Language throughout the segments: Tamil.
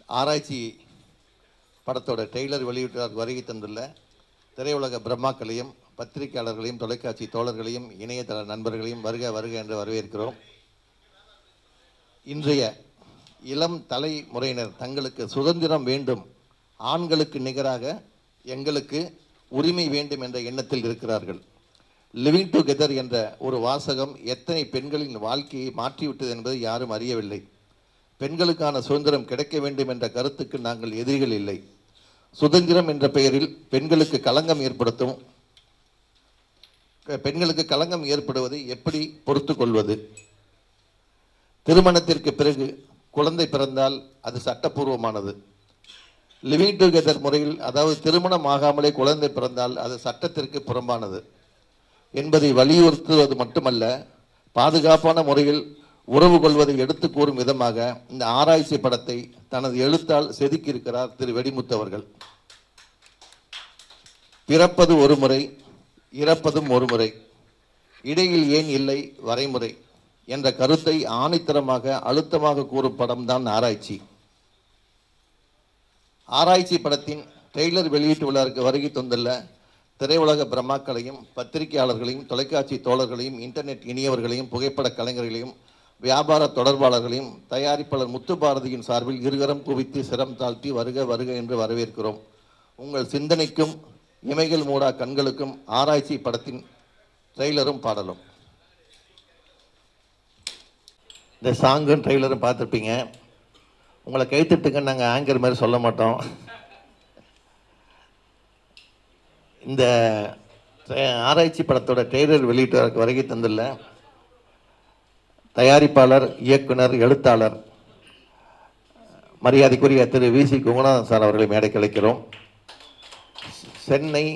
ஆராய்ச்சி படத்தோட டெய்லர் வெளியிட்டு வருகை தந்துள்ள திரையுலக பிரம்மாக்களையும் பத்திரிகையாளர்களையும் தொலைக்காட்சி தோழர்களையும் இணையதள நண்பர்களையும் வருக வருக என்று வரவேற்கிறோம் இன்றைய இளம் தலைமுறையினர் தங்களுக்கு சுதந்திரம் வேண்டும் ஆண்களுக்கு நிகராக எங்களுக்கு உரிமை வேண்டும் என்ற எண்ணத்தில் இருக்கிறார்கள் லிவிங் டுகெதர் என்ற ஒரு வாசகம் எத்தனை பெண்களின் வாழ்க்கையை மாற்றிவிட்டது என்பதை யாரும் அறியவில்லை பெண்களுக்கான சுதந்திரம் கிடைக்க வேண்டும் என்ற கருத்துக்கு நாங்கள் எதிரிகள் இல்லை சுதந்திரம் என்ற பெயரில் பெண்களுக்கு களங்கம் ஏற்படுத்தும் பெண்களுக்கு களங்கம் ஏற்படுவதை எப்படி பொறுத்து கொள்வது திருமணத்திற்கு பிறகு குழந்தை பிறந்தால் அது சட்டப்பூர்வமானது லிவிங் டுகெதர் முறையில் அதாவது திருமணம் ஆகாமலே குழந்தை பிறந்தால் அது சட்டத்திற்கு புறம்பானது என்பதை வலியுறுத்துவது மட்டுமல்ல பாதுகாப்பான முறையில் உறவு கொள்வதை எடுத்து கூறும் விதமாக இந்த ஆராய்ச்சி படத்தை தனது எழுத்தால் செதுக்கியிருக்கிறார் திரு வெடிமுத்து அவர்கள் பிறப்பது ஒரு முறை இறப்பதும் ஒரு முறை இடையில் ஏன் இல்லை வரைமுறை என்ற கருத்தை ஆணித்தரமாக அழுத்தமாக கூறும் படம்தான் ஆராய்ச்சி ஆராய்ச்சி படத்தின் ட்ரெய்லர் வெளியீட்டு விழாவுக்கு வருகை தந்துள்ள திரையுலக பிரம்மாக்களையும் பத்திரிகையாளர்களையும் தொலைக்காட்சி தோழர்களையும் இன்டர்நெட் இனியவர்களையும் புகைப்பட கலைஞர்களையும் வியாபார தொடர்பாளர்களையும் தயாரிப்பாளர் முத்து பாரதியின் சார்பில் இருகரம் குவித்து சிரம் தாழ்த்தி வருக வருக என்று வரவேற்கிறோம் உங்கள் சிந்தனைக்கும் இமைகள் மூடா கண்களுக்கும் ஆராய்ச்சி படத்தின் ட்ரெய்லரும் பாடலும் இந்த சாங்கும் ட்ரெய்லரும் பார்த்துருப்பீங்க உங்களை கைத்தட்டுங்க நாங்கள் ஆங்கர் மாதிரி சொல்ல மாட்டோம் இந்த ஆராய்ச்சி படத்தோட ட்ரெய்லர் வெளியிட்டு வருகை தந்துள்ள தயாரிப்பாளர் இயக்குனர் எழுத்தாளர் மரியாதைக்குரிய Thiru V C Kungunathan sir அவர்களை மேடைக்கு அழைக்கிறோம் சென்னை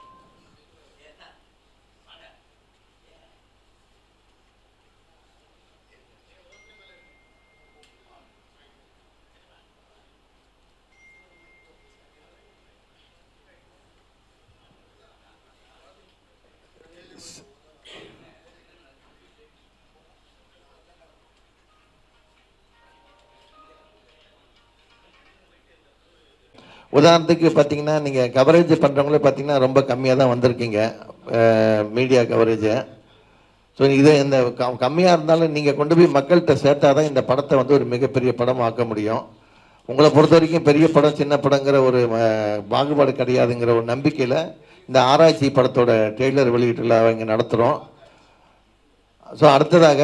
உதாரணத்துக்கு பார்த்தீங்கன்னா நீங்கள் கவரேஜ் பண்ணுறவங்களே பார்த்தீங்கன்னா ரொம்ப கம்மியாக தான் வந்திருக்கீங்க மீடியா கவரேஜை ஸோ இது இந்த க- கம்மியாக இருந்தாலும் நீங்கள் கொண்டு போய் மக்கள்கிட்ட சேர்த்தா தான் இந்த படத்தை வந்து ஒரு மிகப்பெரிய படம் ஆக்க முடியும் உங்களை பொறுத்த வரைக்கும் பெரிய படம் சின்ன படங்கிற ஒரு அஹ், பாகுபாடு கிடையாதுங்கிற ஒரு நம்பிக்கையில் இந்த ஆராய்ச்சி படத்தோட ட்ரெய்லர் வெளியீட்டில் அவங்க நடத்துகிறோம் ஸோ அடுத்ததாக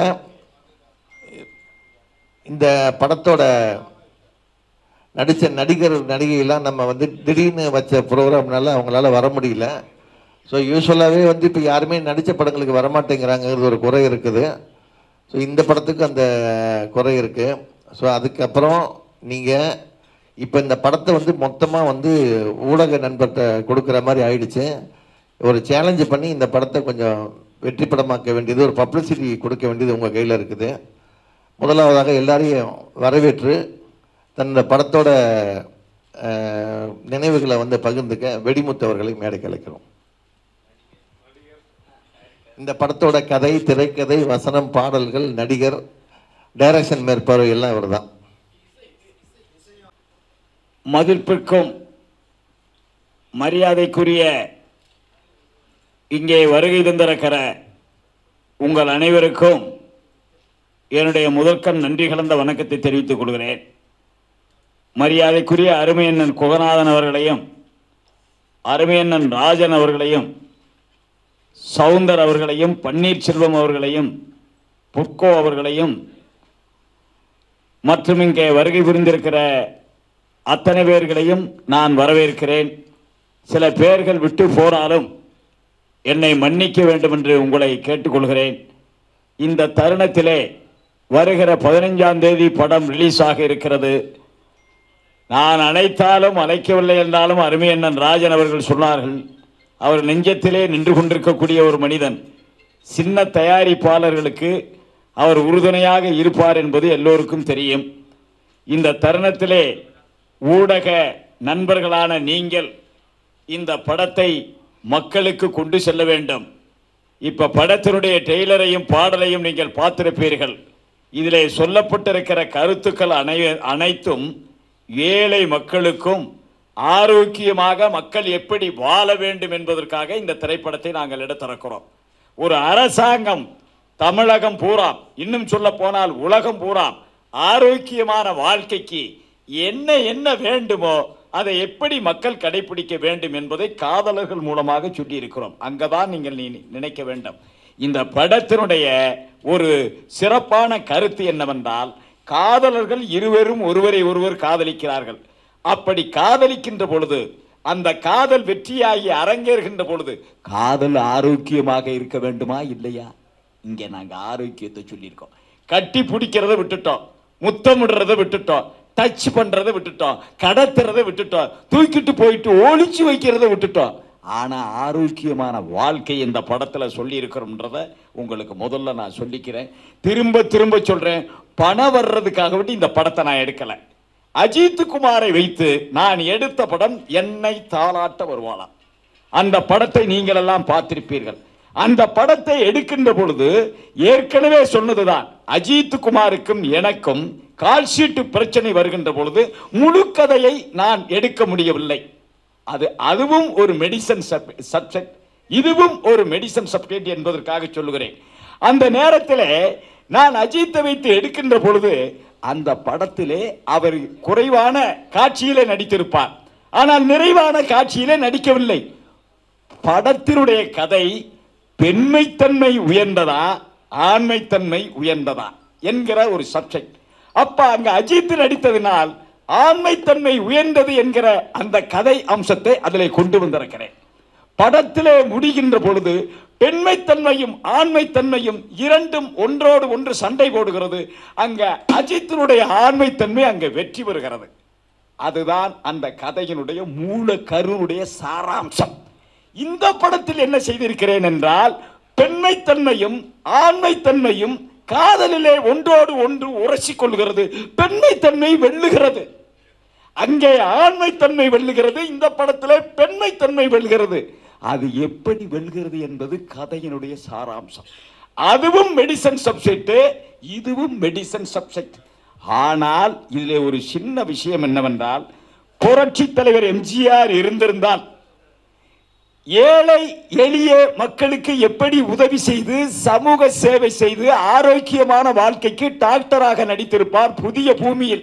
இந்த படத்தோட நடித்த நடிகர் நடிகையெல்லாம் நம்ம வந்து திடீர்னு வச்ச ப்ரோக்ராம்னால அவங்களால வர முடியல ஸோ யூஸ்வலாகவே வந்து இப்போ யாருமே நடித்த படங்களுக்கு வரமாட்டேங்கிறாங்கிறது ஒரு குறை இருக்குது ஸோ இந்த படத்துக்கு அந்த குறை இருக்குது ஸோ அதுக்கப்புறம் நீங்கள் இப்போ இந்த படத்தை வந்து மொத்தமாக வந்து ஊடக நண்பர்கிட்ட கொடுக்குற மாதிரி ஆயிடுச்சு ஒரு சேலஞ்சு பண்ணி இந்த படத்தை கொஞ்சம் வெற்றி படமாக்க வேண்டியது ஒரு பப்ளிசிட்டி கொடுக்க வேண்டியது உங்கள் கையில் இருக்குது முதலாவதாக எல்லாரையும் வரவேற்று தன்னோட படத்தோட அஹ், நினைவுகளை வந்து பகிர்ந்துக்க வெடிமுத்து அவர்களை மேடைக்கு அழைக்கிறோம் இந்த படத்தோட கதை திரைக்கதை வசனம் பாடல்கள் நடிகர் டைரக்ஷன் மேற்பார்வை எல்லாம் இவர் தான் மதிப்பிற்கும் மரியாதைக்குரிய இங்கே வருகை தந்திருக்கிற உங்கள் அனைவருக்கும் என்னுடைய முதற்கண் நன்றி கலந்த வணக்கத்தை தெரிவித்துக் கொள்கிறேன் மரியாதைக்குரிய அருமையண்ணன் குகநாதன் அவர்களையும் அருமையண்ணன் ராஜன் அவர்களையும் சவுந்தர் அவர்களையும் பன்னீர்செல்வம் அவர்களையும் புட்கோ அவர்களையும் மற்றும் இங்கே வருகை புரிந்திருக்கிற அத்தனை பேர்களையும் நான் வரவேற்கிறேன் சில பேர்கள் விட்டு போனாலும் என்னை மன்னிக்க வேண்டும் என்று உங்களை கேட்டுக்கொள்கிறேன் இந்த தருணத்திலே வருகிற பதினைஞ்சாம் தேதி படம் ரிலீஸ் ஆக இருக்கிறது நான் அழைத்தாலும் அழைக்கவில்லை என்றாலும் அருமையண்ணன் ராஜன் அவர்கள் சொன்னார்கள் அவர் நெஞ்சத்திலே நின்று கொண்டிருக்கக்கூடிய ஒரு மனிதன் சின்ன தயாரிப்பாளர்களுக்கு அவர் உறுதுணையாக இருப்பார் என்பது எல்லோருக்கும் தெரியும் இந்த தருணத்திலே ஊடக நண்பர்களான நீங்கள் இந்த படத்தை மக்களுக்கு கொண்டு செல்ல வேண்டும் இப்ப படத்தினுடைய டெய்லரையும் பாடலையும் நீங்கள் பார்த்திருப்பீர்கள் இதிலே சொல்லப்பட்டிருக்கிற கருத்துக்கள் அனை அனைத்தும் ஏழை மக்களுக்கும் ஆரோக்கியமாக மக்கள் எப்படி வாழ வேண்டும் என்பதற்காக இந்த திரைப்படத்தை நாங்கள் எடுத்திருக்கிறோம் ஒரு அரசாங்கம் தமிழகம் பூரா இன்னும் சொல்ல போனால் உலகம் பூரா ஆரோக்கியமான வாழ்க்கைக்கு என்ன என்ன வேண்டுமோ அதை எப்படி மக்கள் கடைபிடிக்க வேண்டும் என்பதை காதலர்கள் மூலமாக சொல்லியிருக்கிறோம் அங்கதான் நீங்கள் நீ நினைக்க வேண்டும் இந்த படத்தினுடைய ஒரு சிறப்பான கருத்து என்னவென்றால் காதலர்கள் இருவரும் ஒருவரை ஒருவர் காதலிக்கிறார்கள் அப்படி காதலிக்கின்ற பொழுது அந்த காதல் வெற்றியாகி அரங்கேறுகின்ற பொழுது காதல் ஆரோக்கியமாக இருக்க வேண்டுமா இல்லையா இங்க நாங்க ஆரோக்கியத்தை சொல்லியிருக்கோம் கட்டி பிடிக்கிறத விட்டுட்டோம் முத்தமிடுறத விட்டுட்டோம் டச் பண்றதை விட்டுட்டோம் கடத்துறதை விட்டுட்டோம் தூக்கிட்டு போயிட்டு ஒளிச்சு வைக்கிறத விட்டுட்டோம் ஆனா ஆரோக்கியமான வாழ்க்கை இந்த படத்துல சொல்லி இருக்கிறோம்ன்றத உங்களுக்கு முதல்ல நான் சொல்லிக்கிறேன் திரும்ப திரும்ப சொல்றேன் பணம் வர்றதுக்காக வேண்டி இந்த படத்தை நான் எடுக்கல அஜித் குமாரை வைத்து நான் எடுத்த படம் என்னை தாளாட்ட வருவாளாம் அந்த படத்தை நீங்கள் எல்லாம் பார்த்திருப்பீர்கள் அந்த படத்தை எடுக்கின்ற பொழுது ஏற்கனவே சொன்னதுதான் அஜித் குமாருக்கும் எனக்கும் கால்ஷீட்டு பிரச்சனை வருகின்ற பொழுது முழு கதையை நான் எடுக்க முடியவில்லை அது அதுவும் ஒரு மெடிசன் சப்ஜெக்ட் இதுவும் ஒரு மெடிசன் சப்ஜெக்ட் என்பதற்காக சொல்லுகிறேன் அந்த நேரத்தில் நான் அஜித்தை வைத்து எடுக்கின்ற பொழுது அந்த படத்திலே அவர் குறைவான காட்சியிலே நடித்திருப்பார் ஆனால் நிறைவான காட்சியிலே நடிக்கவில்லை படத்தினுடைய கதை பெண்மைத்தன்மை உயர்ந்ததா ஆண்மைத்தன்மை உயர்ந்ததா என்கிற ஒரு சப்ஜெக்ட் அப்ப அங்க அஜித் நடித்ததினால் ஆண்மைத்தன்மை உயர்ந்தது என்கிற அந்த கதை அம்சத்தை அதிலே கொண்டு வந்திருக்கிறேன் படத்திலே முடிகின்ற பொழுது பெண்மைத்தன்மையும் ஆண்மைத்தன்மையும் இரண்டும் ஒன்றோடு ஒன்று சண்டை போடுகிறது அங்க அஜித்தினுடைய ஆண்மைத்தன்மை அங்க வெற்றி பெறுகிறது அதுதான் அந்த கதையினுடைய மூல கருவுடைய சாராம்சம் இந்த படத்தில் என்ன செய்திருக்கிறேன் என்றால் பெண்மைத்தன்மையும் ஆண்மைத்தன்மையும் காதலிலே ஒன்றோடு ஒன்று உரசிக் கொள்கிறது பெண்மைத்தன்மை வெல்லுகிறது அங்கே ஆண்மைத்தன்மை வெல்லுகிறது இந்த படத்தில் பெண்மைத்தன்மை வெல்கிறது அது எப்படி வெல்கிறது என்பது கதையினுடைய சாராம்சம் அதுவும் மெடிசன் சப்ஜெக்ட் இதுவும் மெடிசன் சப்ஜெக்ட் ஆனால் இதிலே ஒரு சின்ன விஷயம் என்னவென்றால் புரட்சி தலைவர் எம்ஜிஆர் இருந்திருந்தால் ஏழை எளிய மக்களுக்கு எப்படி உதவி செய்து சமூக சேவை செய்து ஆரோக்கியமான வாழ்க்கைக்கு டாக்டராக நடித்திருப்பார் புதிய பூமியில்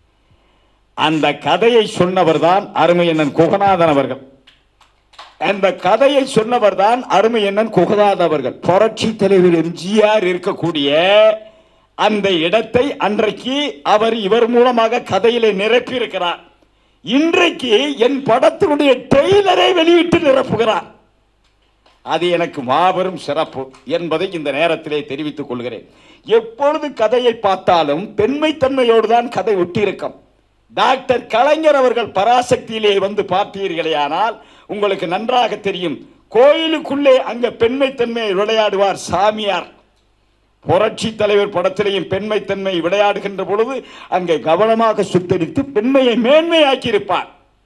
அந்த கதையை சொன்னவர் தான் அருமையண்ணன் குகநாதன் அவர்கள் அந்த கதையை சொன்னவர் தான் அருமையண்ணன் குகநாதன் அவர்கள் புரட்சி தலைவர் எம்ஜிஆர் இருக்கக்கூடிய அந்த இடத்தை அன்றைக்கு அவர் இவர் மூலமாக கதையிலே நிரப்பி இருக்கிறார் இன்றைக்கு என் படத்தினுடைய ட்ரெய்லரை வெளியிட்டு நிரப்புகிறார் அது எனக்கு மாபெரும் சிறப்பு என்பதை இந்த நேரத்திலே தெரிவித்துக் கொள்கிறேன் எப்பொழுது கதையை பார்த்தாலும் பெண்மைத்தன்மையோடு தான் கதை ஒட்டியிருக்கும் டாக்டர் கலைஞர் அவர்கள் பராசக்தியிலே வந்து பார்த்தீர்களேயானால் உங்களுக்கு நன்றாக தெரியும் கோயிலுக்குள்ளே அங்க பெண்மைத்தன்மையை விளையாடுவார் சாமியார் புரட்சி தலைவர் படத்திலேயும் பெண்மைத்தன்மை விளையாடுகின்ற பொழுது அங்கே கவனமாக சுத்தரித்து பெண்மையை மேன்மையாக்கி இருப்பார்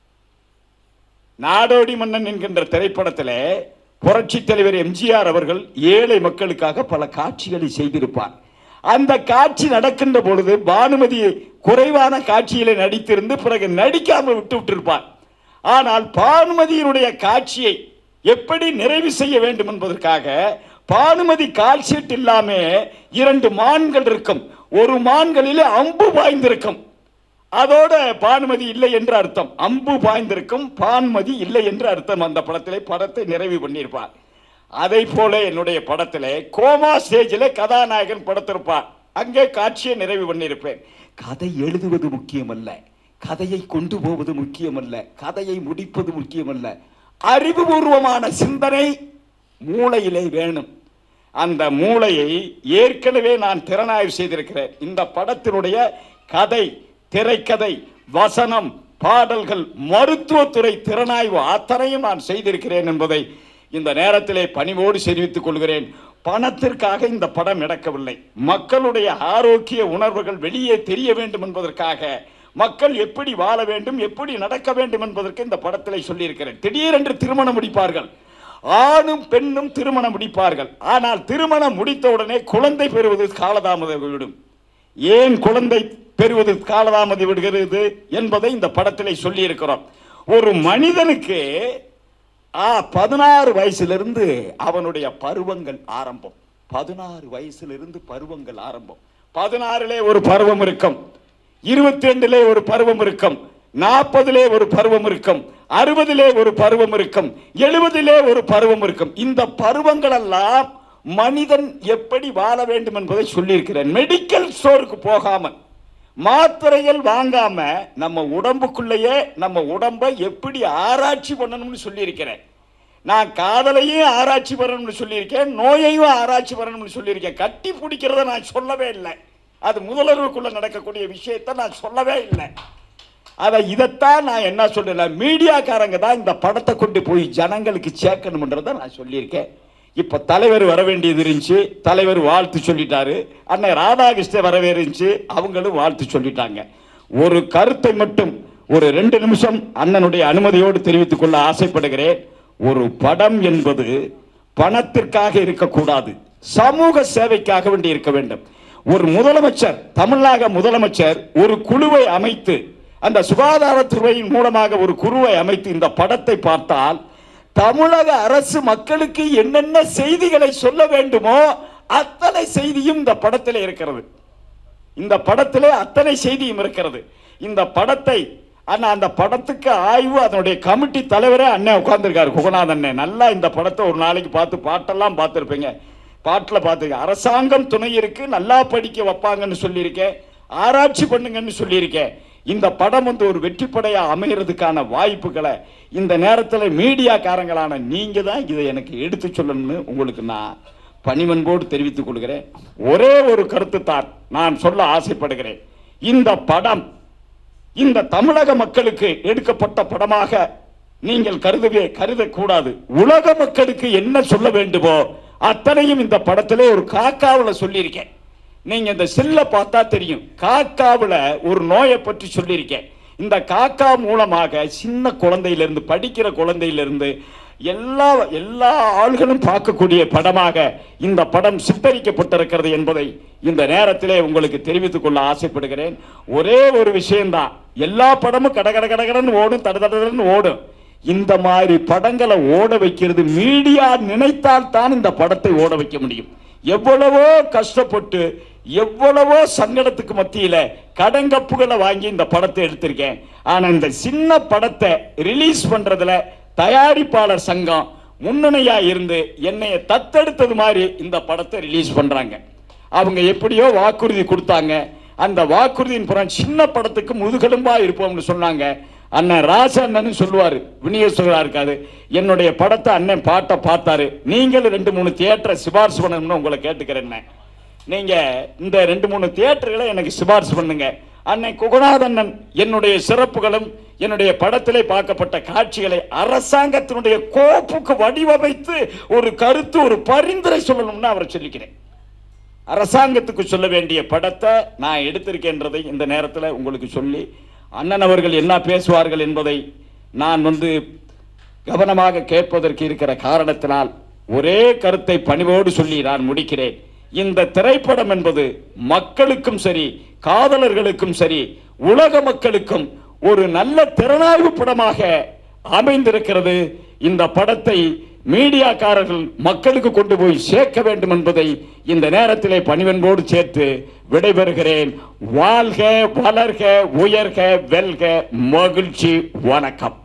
நாடோடி மன்னன் என்கின்ற திரைப்படத்திலே புரட்சி தலைவர் எம்ஜிஆர் அவர்கள் ஏழை மக்களுக்காக பல காட்சிகளை செய்திருப்பார் அந்த காட்சி நடக்கின்ற பொழுது பானுமதி குறைவான காட்சியிலே நடித்திருந்து பிறகு நடிக்காமல் விட்டு விட்டிருப்பார் ஆனால் பானுமதியினுடைய காட்சியை எப்படி நிறைவு செய்ய வேண்டும் என்பதற்காக பானுமதி கால் ஷீட் இல்லாம இரண்டு மான்கள் இருக்கும் ஒரு மான்களிலே அம்பு பாய்ந்திருக்கும் அதோட பானுமதி இல்லை என்று அர்த்தம் அம்பு பாய்ந்திருக்கும் பான்மதி இல்லை என்று அர்த்தம் அந்த படத்திலே படத்தை நிறைவு பண்ணியிருப்பார் அதை போல என்னுடைய படத்திலே கோமா ஸ்டேஜில் கதாநாயகன் படத்திருப்பார் அங்கே காட்சியை நிறைவு பண்ணியிருப்பேன் கதை எழுதுவது முக்கியமல்ல கதையை கொண்டு போவது முக்கியமல்ல கதையை முடிப்பது முக்கியமல்ல அறிவுபூர்வமான சிந்தனை மூளையிலே வேணும் அந்த மூளையை ஏற்கனவே நான் திறனாய்வு செய்திருக்கிறேன் இந்த படத்தினுடைய கதை திரைக்கதை வசனம் பாடல்கள் மருத்துவத்துறை திறனாய்வு அத்தனையும் நான் செய்திருக்கிறேன் என்பதை இந்த நேரத்திலே பணிவோடு தெரிவித்துக் கொள்கிறேன் பணத்திற்காக இந்த படம் நடக்கவில்லை மக்களுடைய ஆரோக்கிய உணர்வுகள் வெளியே தெரிய வேண்டும் என்பதற்காக மக்கள் எப்படி வாழ வேண்டும் எப்படி நடக்க வேண்டும் என்பதற்கு இந்த படத்திலே சொல்லியிருக்கிறேன் திடீரென்று திருமணம் முடிப்பார்கள் ஆணும் பெண்ணும் திருமணம் முடிப்பார்கள் ஆனால் திருமணம் முடித்த உடனே குழந்தை பெறுவது காலதாமதம் விடும் ஏன் குழந்தை பெறுவது காலதாமதி விடுகிறது என்பதை இந்த படத்திலே சொல்லி இருக்கிறோம் ஒரு மனிதனுக்கு ஆ பதினாறு வயசிலிருந்து அவனுடைய பருவங்கள் ஆரம்பம் பதினாறு வயசிலிருந்து பருவங்கள் ஆரம்பம் பதினாறுலே ஒரு பருவம் இருக்கும் இருபத்தி ரெண்டுலே ஒரு பருவம் இருக்கும் நாற்பதிலே ஒரு பருவம் இருக்கும் அறுபதிலே ஒரு பருவம் இருக்கும் எழுபதிலே ஒரு பருவம் இருக்கும் இந்த பருவங்கள் எல்லாம் மனிதன் எப்படி வாழ வேண்டும் என்பதை சொல்லியிருக்கிறேன் மெடிக்கல் ஸ்டோருக்கு போகாமல் மாத்திரைகள் வாங்காம நம்ம உடம்புக்குள்ளேயே நம்ம உடம்பை எப்படி ஆராய்ச்சி பண்ணணும்னு சொல்லியிருக்கிறேன் நான் காதலையும் ஆராய்ச்சி பண்ணணும்னு சொல்லியிருக்கேன் நோயையும் ஆராய்ச்சி பண்ணணும்னு சொல்லியிருக்கேன் கட்டி பிடிக்கிறத நான் சொல்லவே இல்லை அது முதல்வருக்குள்ள நடக்கக்கூடிய விஷயத்தை நான் சொல்லவே இல்லை அதை இதைத்தான் நான் என்ன சொல்றேன் மீடியாக்காரங்க தான் இந்த படத்தை கொண்டு போய் ஜனங்களுக்கு சேர்க்கணும்ன்றதை நான் சொல்லியிருக்கேன் இப்ப தலைவர் வர வேண்டியது இருந்துச்சு தலைவர் வாழ்த்து சொல்லிட்டாரு அண்ணன் ராதாகிருஷ்ணன் வரவே இருந்துச்சு அவங்களும் வாழ்த்து சொல்லிட்டாங்க ஒரு கருத்தை மட்டும் ஒரு ரெண்டு நிமிஷம் அண்ணனுடைய அனுமதியோடு தெரிவித்துக் கொள்ள ஆசைப்படுகிறேன் ஒரு படம் என்பது பணத்திற்காக இருக்கக்கூடாது சமூக சேவைக்காக வேண்டி இருக்க வேண்டும் ஒரு முதலமைச்சர் தமிழ்நாக முதலமைச்சர் ஒரு குழுவை அமைத்து அந்த சுகாதாரத்துறையின் மூலமாக ஒரு குழுவை அமைத்து இந்த படத்தை பார்த்தால் தமிழக அரசு மக்களுக்கு என்னென்ன செய்திகளை சொல்ல வேண்டுமோ அத்தனை செய்தியும் இந்த படத்தில் இருக்கிறது இந்த படத்திலே அத்தனை செய்தியும் இருக்கிறது இந்த படத்தை அண்ணா அந்த படத்துக்கு ஆய்வு அதனுடைய கமிட்டி தலைவரே அண்ணன் உட்கார்ந்துருக்காரு குகநாத் அண்ணன் நல்லா இந்த படத்தை ஒரு நாளைக்கு பார்த்து பாட்டெல்லாம் பார்த்துருப்பீங்க பாட்டில் பார்த்துருக்கேன் அரசாங்கம் துணை இருக்கு நல்லா படிக்க வைப்பாங்கன்னு சொல்லியிருக்கேன் ஆராய்ச்சி பண்ணுங்கன்னு சொல்லியிருக்கேன் இந்த படம் வந்து ஒரு வெற்றி படையா அமைகிறதுக்கான வாய்ப்புகளை இந்த நேரத்தில் மீடியாக்காரங்களான நீங்க தான் இதை எனக்கு எடுத்து சொல்லணும்னு உங்களுக்கு நான் பணிவன்போடு தெரிவித்துக் கொள்கிறேன் ஒரே ஒரு கருத்து தான் நான் சொல்ல ஆசைப்படுகிறேன் இந்த படம் இந்த தமிழக மக்களுக்கு எடுக்கப்பட்ட படமாக நீங்கள் கருதவே கருதக்கூடாது உலக மக்களுக்கு என்ன சொல்ல வேண்டுமோ அத்தனையும் இந்த படத்திலே ஒரு காக்காவுல சொல்லியிருக்கேன் நீங்க இந்த செல்ல பார்த்தா தெரியும் காக்காவுல ஒரு நோயை பற்றி சொல்லியிருக்கேன் இந்த காக்கா மூலமாக சின்ன குழந்தையிலிருந்து படிக்கிற குழந்தையிலிருந்து எல்லா எல்லா ஆள்களும் பார்க்கக்கூடிய படமாக இந்த படம் சித்தரிக்கப்பட்டிருக்கிறது என்பதை இந்த நேரத்திலே உங்களுக்கு தெரிவித்துக் கொள்ள ஆசைப்படுகிறேன் ஒரே ஒரு விஷயம்தான் எல்லா படமும் கட கட கடகடன்னு ஓடும் தட தடன்னு ஓடும் இந்த மாதிரி படங்களை ஓட வைக்கிறது மீடியா நினைத்தால் தான் இந்த படத்தை ஓட வைக்க முடியும் எவ்வளவோ கஷ்டப்பட்டு எவ்வளவோ சங்கடத்துக்கு மத்தியில கடங்கப்புகளை வாங்கி இந்த படத்தை எடுத்திருக்கேன் ஆனா இந்த சின்ன படத்தை ரிலீஸ் பண்றதுல தயாரிப்பாளர் சங்கம் முன்னணியா இருந்து என்னைய தத்தெடுத்தது மாதிரி இந்த படத்தை ரிலீஸ் பண்றாங்க அவங்க எப்படியோ வாக்குறுதி கொடுத்தாங்க அந்த வாக்குறுதியின் புறம் சின்ன படத்துக்கு முதுகெலும்பா இருப்போம்னு சொன்னாங்க அண்ணன் ராசா அண்ணன் சொல்லுவாரு விநியோகஸ்தரா இருக்காது என்னுடைய படத்தை அண்ணன் பாட்டை பார்த்தாரு நீங்களும் ரெண்டு மூணு தியேட்டரை சிபாரிசு பண்ணணும்னு உங்களை கேட்டுக்கிறேன் நீங்க இந்த ரெண்டு மூணு தியேட்டர்களை எனக்கு சிபாரிசு பண்ணுங்க அன்னை குகநாதண்ணன் என்னுடைய சிறப்புகளும் என்னுடைய படத்திலே பார்க்கப்பட்ட காட்சிகளை அரசாங்கத்தினுடைய கோப்புக்கு வடிவமைத்து ஒரு கருத்து ஒரு பரிந்துரை சொல்லணும்னு அவரை சொல்லிக்கிறேன் அரசாங்கத்துக்கு சொல்ல வேண்டிய படத்தை நான் எடுத்திருக்கின்றதை இந்த நேரத்தில் உங்களுக்கு சொல்லி அண்ணன் அவர்கள் என்ன பேசுவார்கள் என்பதை நான் வந்து கவனமாக கேட்பதற்கு இருக்கிற காரணத்தினால் ஒரே கருத்தை பணிவோடு சொல்லி நான் முடிக்கிறேன் இந்த திரைப்படம் என்பது மக்களுக்கும் சரி காதலர்களுக்கும் சரி உலக மக்களுக்கும் ஒரு நல்ல திறனாய்வு படமாக அமைந்திருக்கிறது இந்த படத்தை மீடியாக்காரர்கள் மக்களுக்கு கொண்டு போய் சேர்க்க வேண்டும் என்பதை இந்த நேரத்திலே பணிவன்போடு சேர்த்து விடைபெறுகிறேன் வாழ்க வளர்க உயர்க வெல்க மகிழ்ச்சி வணக்கம்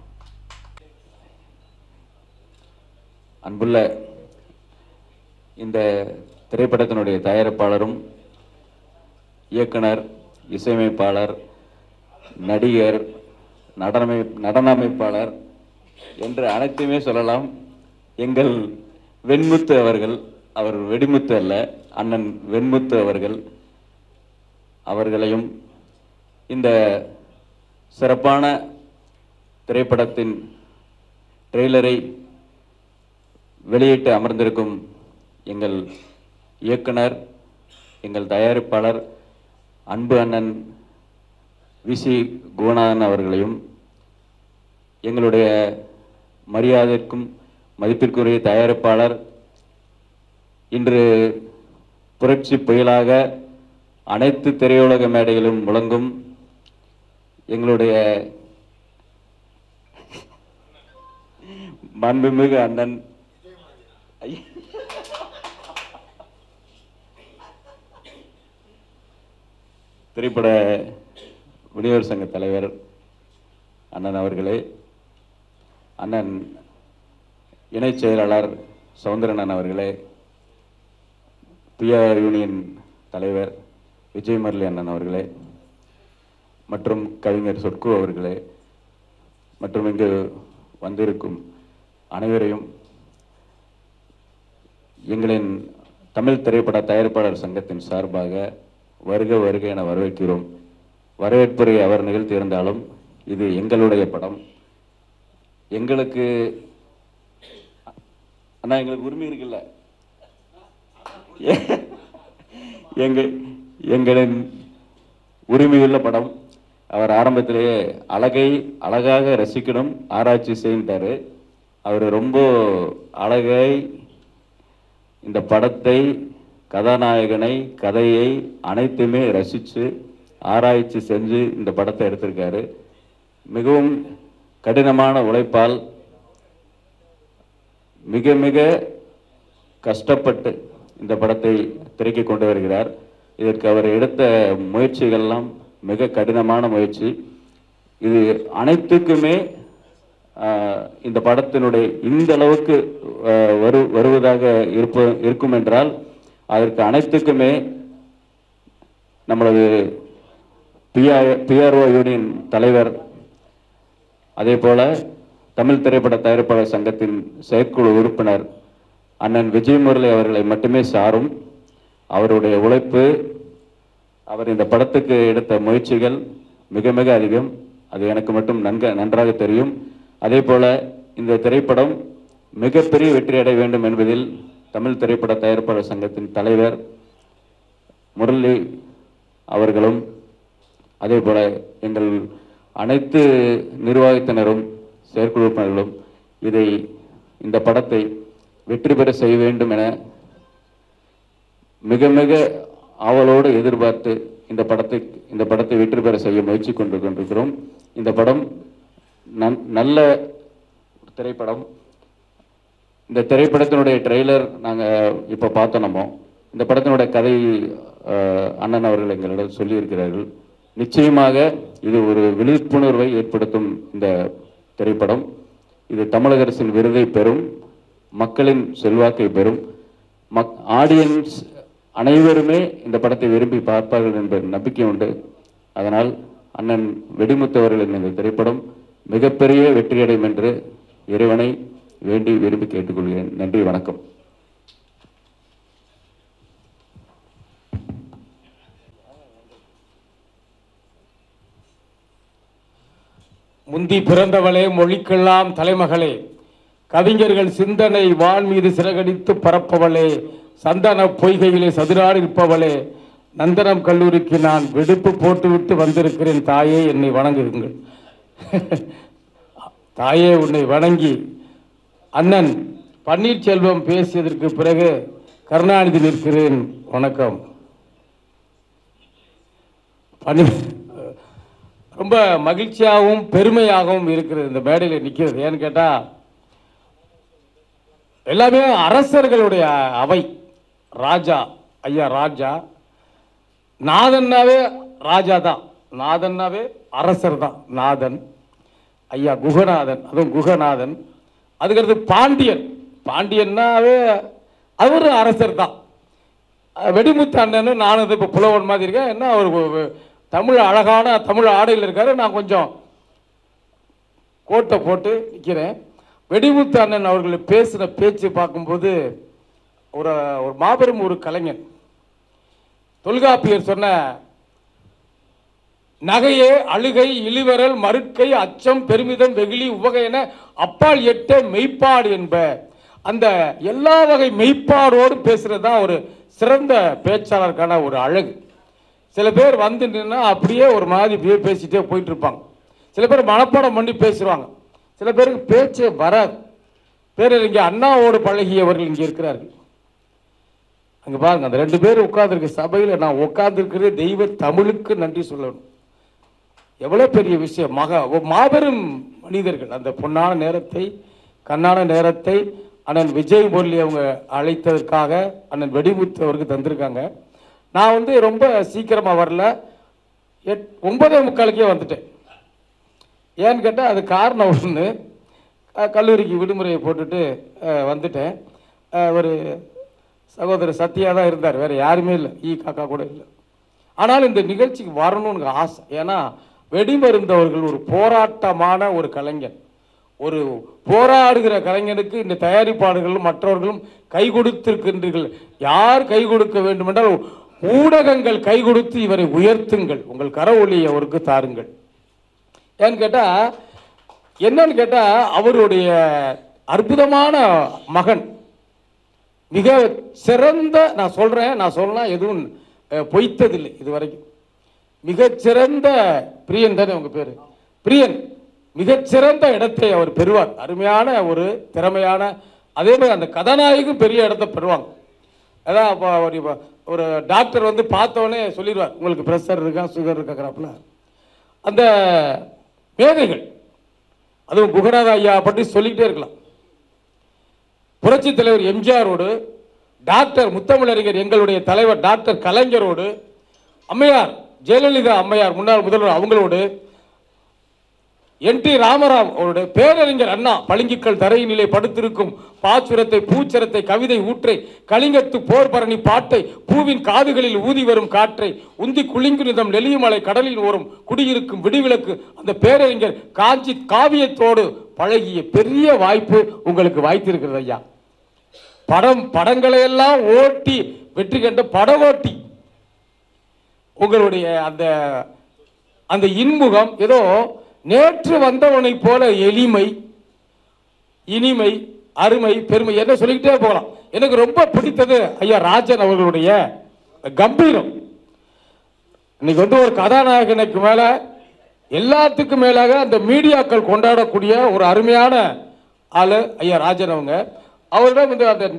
அன்புள்ள இந்த திரைப்படத்தினுடைய தயாரிப்பாளரும் இயக்குனர் இசையமைப்பாளர் நடிகர் நடனமை நடன அமைப்பாளர் என்று அனைத்துமே சொல்லலாம் எங்கள் வெண்முத்து அவர்கள் அவர் வெடிமுத்து அல்ல அண்ணன் வெண்முத்து அவர்கள் அவர்களையும் இந்த சிறப்பான திரைப்படத்தின் ட்ரெய்லரை வெளியிட்டு அமர்ந்திருக்கும் எங்கள் இயக்குனர் எங்கள் தயாரிப்பாளர் அன்பு அண்ணன் விசி குணநாதன் அவர்களையும் எங்களுடைய மரியாதைக்கும் மதிப்பிற்குரிய தயாரிப்பாளர் இன்று புரட்சி புயலாக அனைத்து திரையுலக மேடைகளும் முழங்கும் எங்களுடைய மாண்புமிகு அண்ணன் ஐ- திரைப்பட விநியோகர் சங்க தலைவர் அண்ணன் அவர்களே அண்ணன் இணைச் செயலாளர் சவுந்தரண்ணன் அவர்களே பிஆர் யூனியன் தலைவர் விஜய் முரளி அண்ணன் அவர்களே மற்றும் கவிஞர் சொட்கு அவர்களே மற்றும் இங்கு வந்திருக்கும் அனைவரையும் எங்களின் தமிழ் திரைப்பட தயாரிப்பாளர் சங்கத்தின் சார்பாக வருக வருக என வரவேற்கிறோம் வரவேற்புரை அவர் நிகழ்த்தியிருந்தாலும் இது எங்களுடைய படம் எங்களுக்கு அண்ணா எங்களுக்கு உரிமை இருக்குல்ல எங்கள் எங்களின் உரிமையுள்ள படம் அவர் ஆரம்பத்திலேயே அழகை அழகாக ரசிக்கணும் ஆராய்ச்சி செய்யிட்டாரு அவர் ரொம்ப அழகை இந்த படத்தை கதாநாயகனை கதையை அனைத்துமே ரசித்து ஆராய்ச்சி செஞ்சு இந்த படத்தை எடுத்திருக்காரு மிகவும் கடினமான உழைப்பால் மிக மிக கஷ்டப்பட்டு இந்த படத்தை திரைக்கு கொண்டு வருகிறார் இதற்கு அவர் எடுத்த முயற்சிகள்லாம் மிக கடினமான முயற்சி இது அனைத்துக்குமே ஆஹ், இந்த படத்தினுடைய இந்த அளவுக்கு ஆஹ், வரு வருவதாக இருப்ப இருக்கும் என்றால் அதற்கு அனைத்துக்குமே நம்மளது பிஆர் பிஆர்ஓ யூனியன் தலைவர் அதே போல தமிழ் திரைப்பட தயாரிப்பாளர் சங்கத்தின் செயற்குழு உறுப்பினர் அண்ணன் விஜய் முரளி அவர்களை மட்டுமே சாரும் அவருடைய உழைப்பு அவர் இந்த படத்துக்கு எடுத்த முயற்சிகள் மிக மிக அதிகம் அது எனக்கு மட்டும் நன்க நன்றாக தெரியும் அதே போல இந்த திரைப்படம் மிகப்பெரிய வெற்றி அடைய வேண்டும் என்பதில் தமிழ் திரைப்பட தயாரிப்பாளர் சங்கத்தின் தலைவர் முரளி அவர்களும் அதே போல எங்கள் அனைத்து நிர்வாகத்தினரும் செயற்குழு உறுப்பினர்களும் இதை இந்த படத்தை வெற்றி பெற செய்ய வேண்டும் என மிக மிக ஆவலோடு எதிர்பார்த்து இந்த படத்தை இந்த படத்தை வெற்றி பெற செய்ய முயற்சி கொண்டு கொண்டிருக்கிறோம் இந்த படம் நன்- நல்ல ஒரு திரைப்படம் இந்த திரைப்படத்தினுடைய ட்ரெய்லர் நாங்கள் இப்போ பார்த்தோம் நம்ம இந்த படத்தினுடைய கதை அஹ், அண்ணன் அவர்கள் எங்களிடம் சொல்லியிருக்கிறார்கள் நிச்சயமாக இது ஒரு விழிப்புணர்வை ஏற்படுத்தும் இந்த திரைப்படம் இது தமிழக அரசின் விருதை பெறும் மக்களின் செல்வாக்கை பெறும் மக் ஆடியன்ஸ் அனைவருமே இந்த படத்தை விரும்பி பார்ப்பார்கள் என்ற நம்பிக்கை உண்டு அதனால் அண்ணன் வெடிமுத்து அவர்களின் இந்த திரைப்படம் மிகப்பெரிய வெற்றியடையும் என்று இறைவனை வேண்டி விரும்பி கேட்டுக்கொள்கிறேன் நன்றி வணக்கம் முந்தி பிறந்தவளே மொழிக்கெல்லாம் தலைமகளே கவிஞர்கள் சிந்தனை வான் மீது சிறகடித்து பரப்பவளே சந்தன பொய்கையிலே சதுராடி இருப்பவளே நந்தனம் கல்லூரிக்கு நான் விடுப்பு போட்டுவிட்டு வந்திருக்கிறேன் தாயே என்னை வணங்குங்கள் தாயே உன்னை வணங்கி அண்ணன் பன்னீர்செல்வம் பேசியதற்கு பிறகு கருணாநிதி நிற்கிறேன் வணக்கம் பன்னீர் ரொம்ப மகிழ்ச்சியாகவும் பெருமையாகவும் இருக்கிறது இந்த மேடையில் நிற்கிறது ஏன்னு கேட்டால் எல்லாமே அரசர்களுடைய அவை ராஜா ஐயா ராஜா நாதன்னாவே ராஜா தான் நாதன்னாவே அரசர் தான் நாதன் ஐயா குகநாதன் அதுவும் குகநாதன் அதுக்கடுத்து பாண்டியன் பாண்டியன்னாவே அவர் அரசர் தான் அஹ் வெடிமுத்து அண்ணன் நானும் இது இப்போ புலவன் மாதிரி இருக்கேன் என்ன அவர் ஒ- ஒ- தமிழ் அழகான தமிழ் ஆடையில் இருக்காரு நான் கொஞ்சம் கோட்டை போட்டு நிற்கிறேன் வெடிமுத்து அண்ணன் அவர்கள் பேசின பேச்சு பார்க்கும்போது ஒரு ஒரு மாபெரும் ஒரு கலைஞன் தொல்காப்பியர் சொன்ன நகையே அழுகை இழிவரல் மறுக்கை அச்சம் பெருமிதம் வெகுளி உவகை என அப்பால் எட்ட மெய்ப்பாடு என்ப அந்த எல்லா வகை மெய்ப்பாடோடு பேசுறது தான் ஒரு சிறந்த பேச்சாளருக்கான ஒரு அழகு சில பேர் வந்து நின்னா அப்படியே ஒரு மாதிரி இப்படியே பேசிட்டே போயிட்டு இருப்பாங்க சில பேர் மனப்பாடம் பண்ணி பேசுவாங்க சில பேருக்கு பேச்சே வராது பேரறிஞர் அண்ணாவோடு பழகியவர்கள் இங்கே இருக்கிறார்கள் அங்க பாருங்க அந்த ரெண்டு பேரும் உட்கார்ந்துருக்க சபையில நான் உட்கார்ந்துருக்கிறதே தெய்வ தமிழுக்கு நன்றி சொல்லணும் எவ்வளவு பெரிய விஷயம் மகா ஒரு மாபெரும் மனிதர்கள் அந்த பொன்னான நேரத்தை கண்ணான நேரத்தை அண்ணன் விஜய் முரளி அவங்க அழைத்ததற்காக அண்ணன் வெடிமுத்து அவருக்கு தந்திருக்காங்க நான் வந்து ரொம்ப சீக்கிரமா வரல எட் ஒன்பதே முக்காலுக்கே வந்துட்டேன் ஏன்னு கேட்டால் அது காரணம் ஒன்று கல்லூரிக்கு விடுமுறையை போட்டுட்டு அஹ், வந்துட்டேன் அஹ், ஒரு சகோதரர் சத்யா தான் இருந்தார் வேற யாருமே இல்லை ஈ காக்கா கூட இல்லை ஆனால் இந்த நிகழ்ச்சிக்கு வரணும்னு ஆசை ஏன்னா வெடிமருந்தவர்கள் ஒரு போராட்டமான ஒரு கலைஞன் ஒரு போராடுகிற கலைஞனுக்கு இந்த தயாரிப்பாளர்களும் மற்றவர்களும் கை கொடுத்திருக்கின்றீர்கள் யார் கை கொடுக்க வேண்டுமென்றால் ஊடகங்கள் கை கொடுத்து இவரை உயர்த்துங்கள் உங்கள் கர ஒளியை அவருக்கு தாருங்கள் ஏன்னு கேட்டா என்னன்னு கேட்டா அவருடைய அற்புதமான மகன் மிக சிறந்த நான் சொல்றேன் நான் சொல்லலாம் எதுவும் அஹ், பொய்த்ததில்லை இது வரைக்கும் மிகச்சிறந்த பிரியன் தானே உங்க பேரு பிரியன் மிகச்சிறந்த இடத்தை அவர் பெறுவார் அருமையான ஒரு திறமையான அதே மாதிரி அந்த கதாநாயகம் பெரிய இடத்தை பெறுவாங்க அதான் அப்போ ஒரு இப்ப ஒரு டாக்டர் வந்து பார்த்தவொடனே சொல்லிடுவார் உங்களுக்கு ப்ரெஷர் இருக்கா சுகர் இருக்காங்கிறாப்புல அந்த மேதைகள் அதுவும் குகநாத ஐயா பற்றி சொல்லிக்கிட்டே இருக்கலாம் புரட்சி தலைவர் எம்ஜிஆரோடு டாக்டர் முத்தமிழறிஞர் எங்களுடைய தலைவர் டாக்டர் கலைஞரோடு அம்மையார் ஜெயலலிதா அம்மையார் முன்னாள் முதல்வர் அவங்களோடு என் டி ராமராவ் அவருடைய பேரறிஞர் அண்ணா பளிங்குக்கள் தரையினிலே படுத்திருக்கும் பாச்சுரத்தை பூச்சரத்தை கவிதை ஊற்றை கலிங்கத்து போர் பரணி பாட்டை பூவின் காதுகளில் ஊதி வரும் காற்றை உந்தி குளிங்கு நிதம் நெல்லியமலை கடலில் ஓரும் குடியிருக்கும் விடிவிளக்கு அந்த பேரறிஞர் காஞ்சி காவியத்தோடு பழகிய பெரிய வாய்ப்பு உங்களுக்கு வாய்த்திருக்கிறது ஐயா படம் படங்களை எல்லாம் ஓட்டி வெற்றி கண்ட பட ஓட்டி உங்களுடைய அந்த அந்த இன்முகம் ஏதோ நேற்று வந்தவனைப் போல எளிமை இனிமை அருமை பெருமை என்ன சொல்லிக்கிட்டே போகலாம் எனக்கு ரொம்ப பிடித்தது ஐயா ராஜன் அவர்களுடைய கம்பீரம் இன்னைக்கு வந்து ஒரு கதாநாயகனுக்கு மேல எல்லாத்துக்கும் மேலாக அந்த மீடியாக்கள் கொண்டாடக்கூடிய ஒரு அருமையான ஆளு ஐயா ராஜன் அவங்க அவரிடம் வந்து அந்த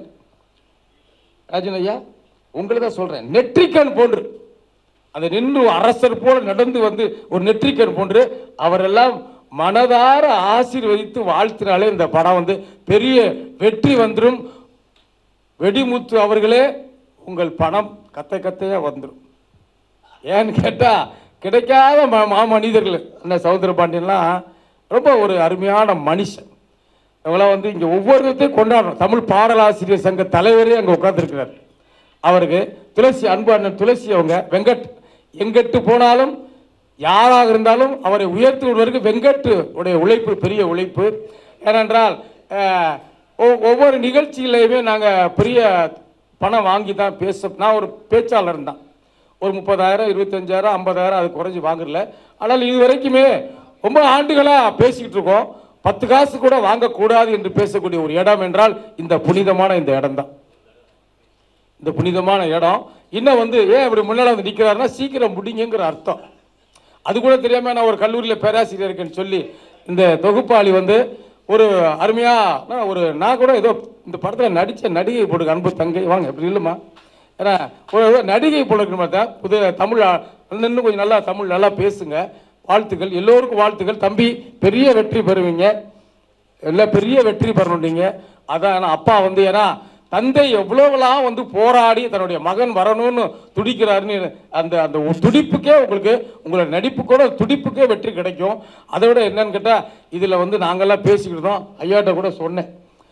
ராஜன் ஐயா உங்களை தான் சொல்றேன் நெற்றிக்கண் போன்று அந்த நின்று அரசர் போல நடந்து வந்து ஒரு நெற்றிக்கண் போன்று அவரெல்லாம் மனதார ஆசீர்வதித்து வாழ்த்தினாலே இந்த படம் வந்து பெரிய வெற்றி வந்துடும் வெடிமுத்து அவர்களே உங்கள் பணம் கத்தை கத்தையா வந்துடும் ஏன்னு கேட்டா கிடைக்காத மா- மாமனிதர்கள் அண்ணன் சௌந்தர பாண்டியன்லாம் ரொம்ப ஒரு அருமையான மனுஷன் இவங்களாம் வந்து இங்கே ஒவ்வொருத்தையும் கொண்டாடுறோம் தமிழ் பாடலாசிரியர் சங்க தலைவரே அங்கே உட்கார்ந்துருக்கிறார் அவருக்கு துளசி அன்பு அண்ணன் துளசி அவங்க வெங்கட் எங்கெட்டு போனாலும் யாராக இருந்தாலும் அவரை உயர்த்தி விடுவதற்கு வெங்கட் உடைய உழைப்பு பெரிய உழைப்பு ஏனென்றால் அஹ், ஒ- ஒவ்வொரு நிகழ்ச்சியிலையுமே நாங்கள் பெரிய பணம் வாங்கி தான் பேச நான் ஒரு பேச்சாளர் தான் ஒரு முப்பதாயிரம் இருபத்தஞ்சாயிரம் ஐம்பதாயிரம் அது குறைஞ்சி வாங்குறல ஆனால் இது வரைக்குமே ரொம்ப ஆண்டுகளாக பேசிக்கிட்டு இருக்கோம் பத்து காசு கூட வாங்கக்கூடாது என்று பேசக்கூடிய ஒரு இடம் என்றால் இந்த புனிதமான இந்த இடம் தான் இந்த புனிதமான இடம் இன்னும் வந்து ஏன் இப்படி முன்னால வந்து நிற்கிறாருன்னா சீக்கிரம் முடிங்கங்கிற அர்த்தம் அது கூட தெரியாம நான் ஒரு கல்லூரியில் பேராசிரியர் இருக்கேன்னு சொல்லி இந்த தொகுப்பாளி வந்து ஒரு அருமையா நான் ஒரு நான் கூட ஏதோ இந்த படத்தில் நடித்த நடிகை போடுங்க அன்பு தங்கை வாங்க இப்படி இல்லைம்மா ஏன்னா ஒரு ஏதோ நடிகை போல இருக்கிற மாதிரி தான் புது தமிழ் ஆ- இன்னும் கொஞ்சம் நல்லா தமிழ் நல்லா பேசுங்க வாழ்த்துக்கள் எல்லோருக்கும் வாழ்த்துக்கள் தம்பி பெரிய வெற்றி பெறுவீங்க எல்லாம் பெரிய வெற்றி பெறணும் நீங்க அதான் ஏன்னா அப்பா வந்து ஏன்னா தந்தை எவ்வளவுலாம் வந்து போராடி தன்னுடைய மகன் வரணும்னு துடிக்கிறாருன்னு அந்த அந்த ஒரு துடிப்புக்கே உங்களுக்கு உங்களோட நடிப்பு கூட துடிப்புக்கே வெற்றி கிடைக்கும் அதை விட என்னன்னு கேட்டா இதுல வந்து நாங்கெல்லாம் பேசிக்கிட்டு இருந்தோம் ஐயாட்ட கூட சொன்னேன்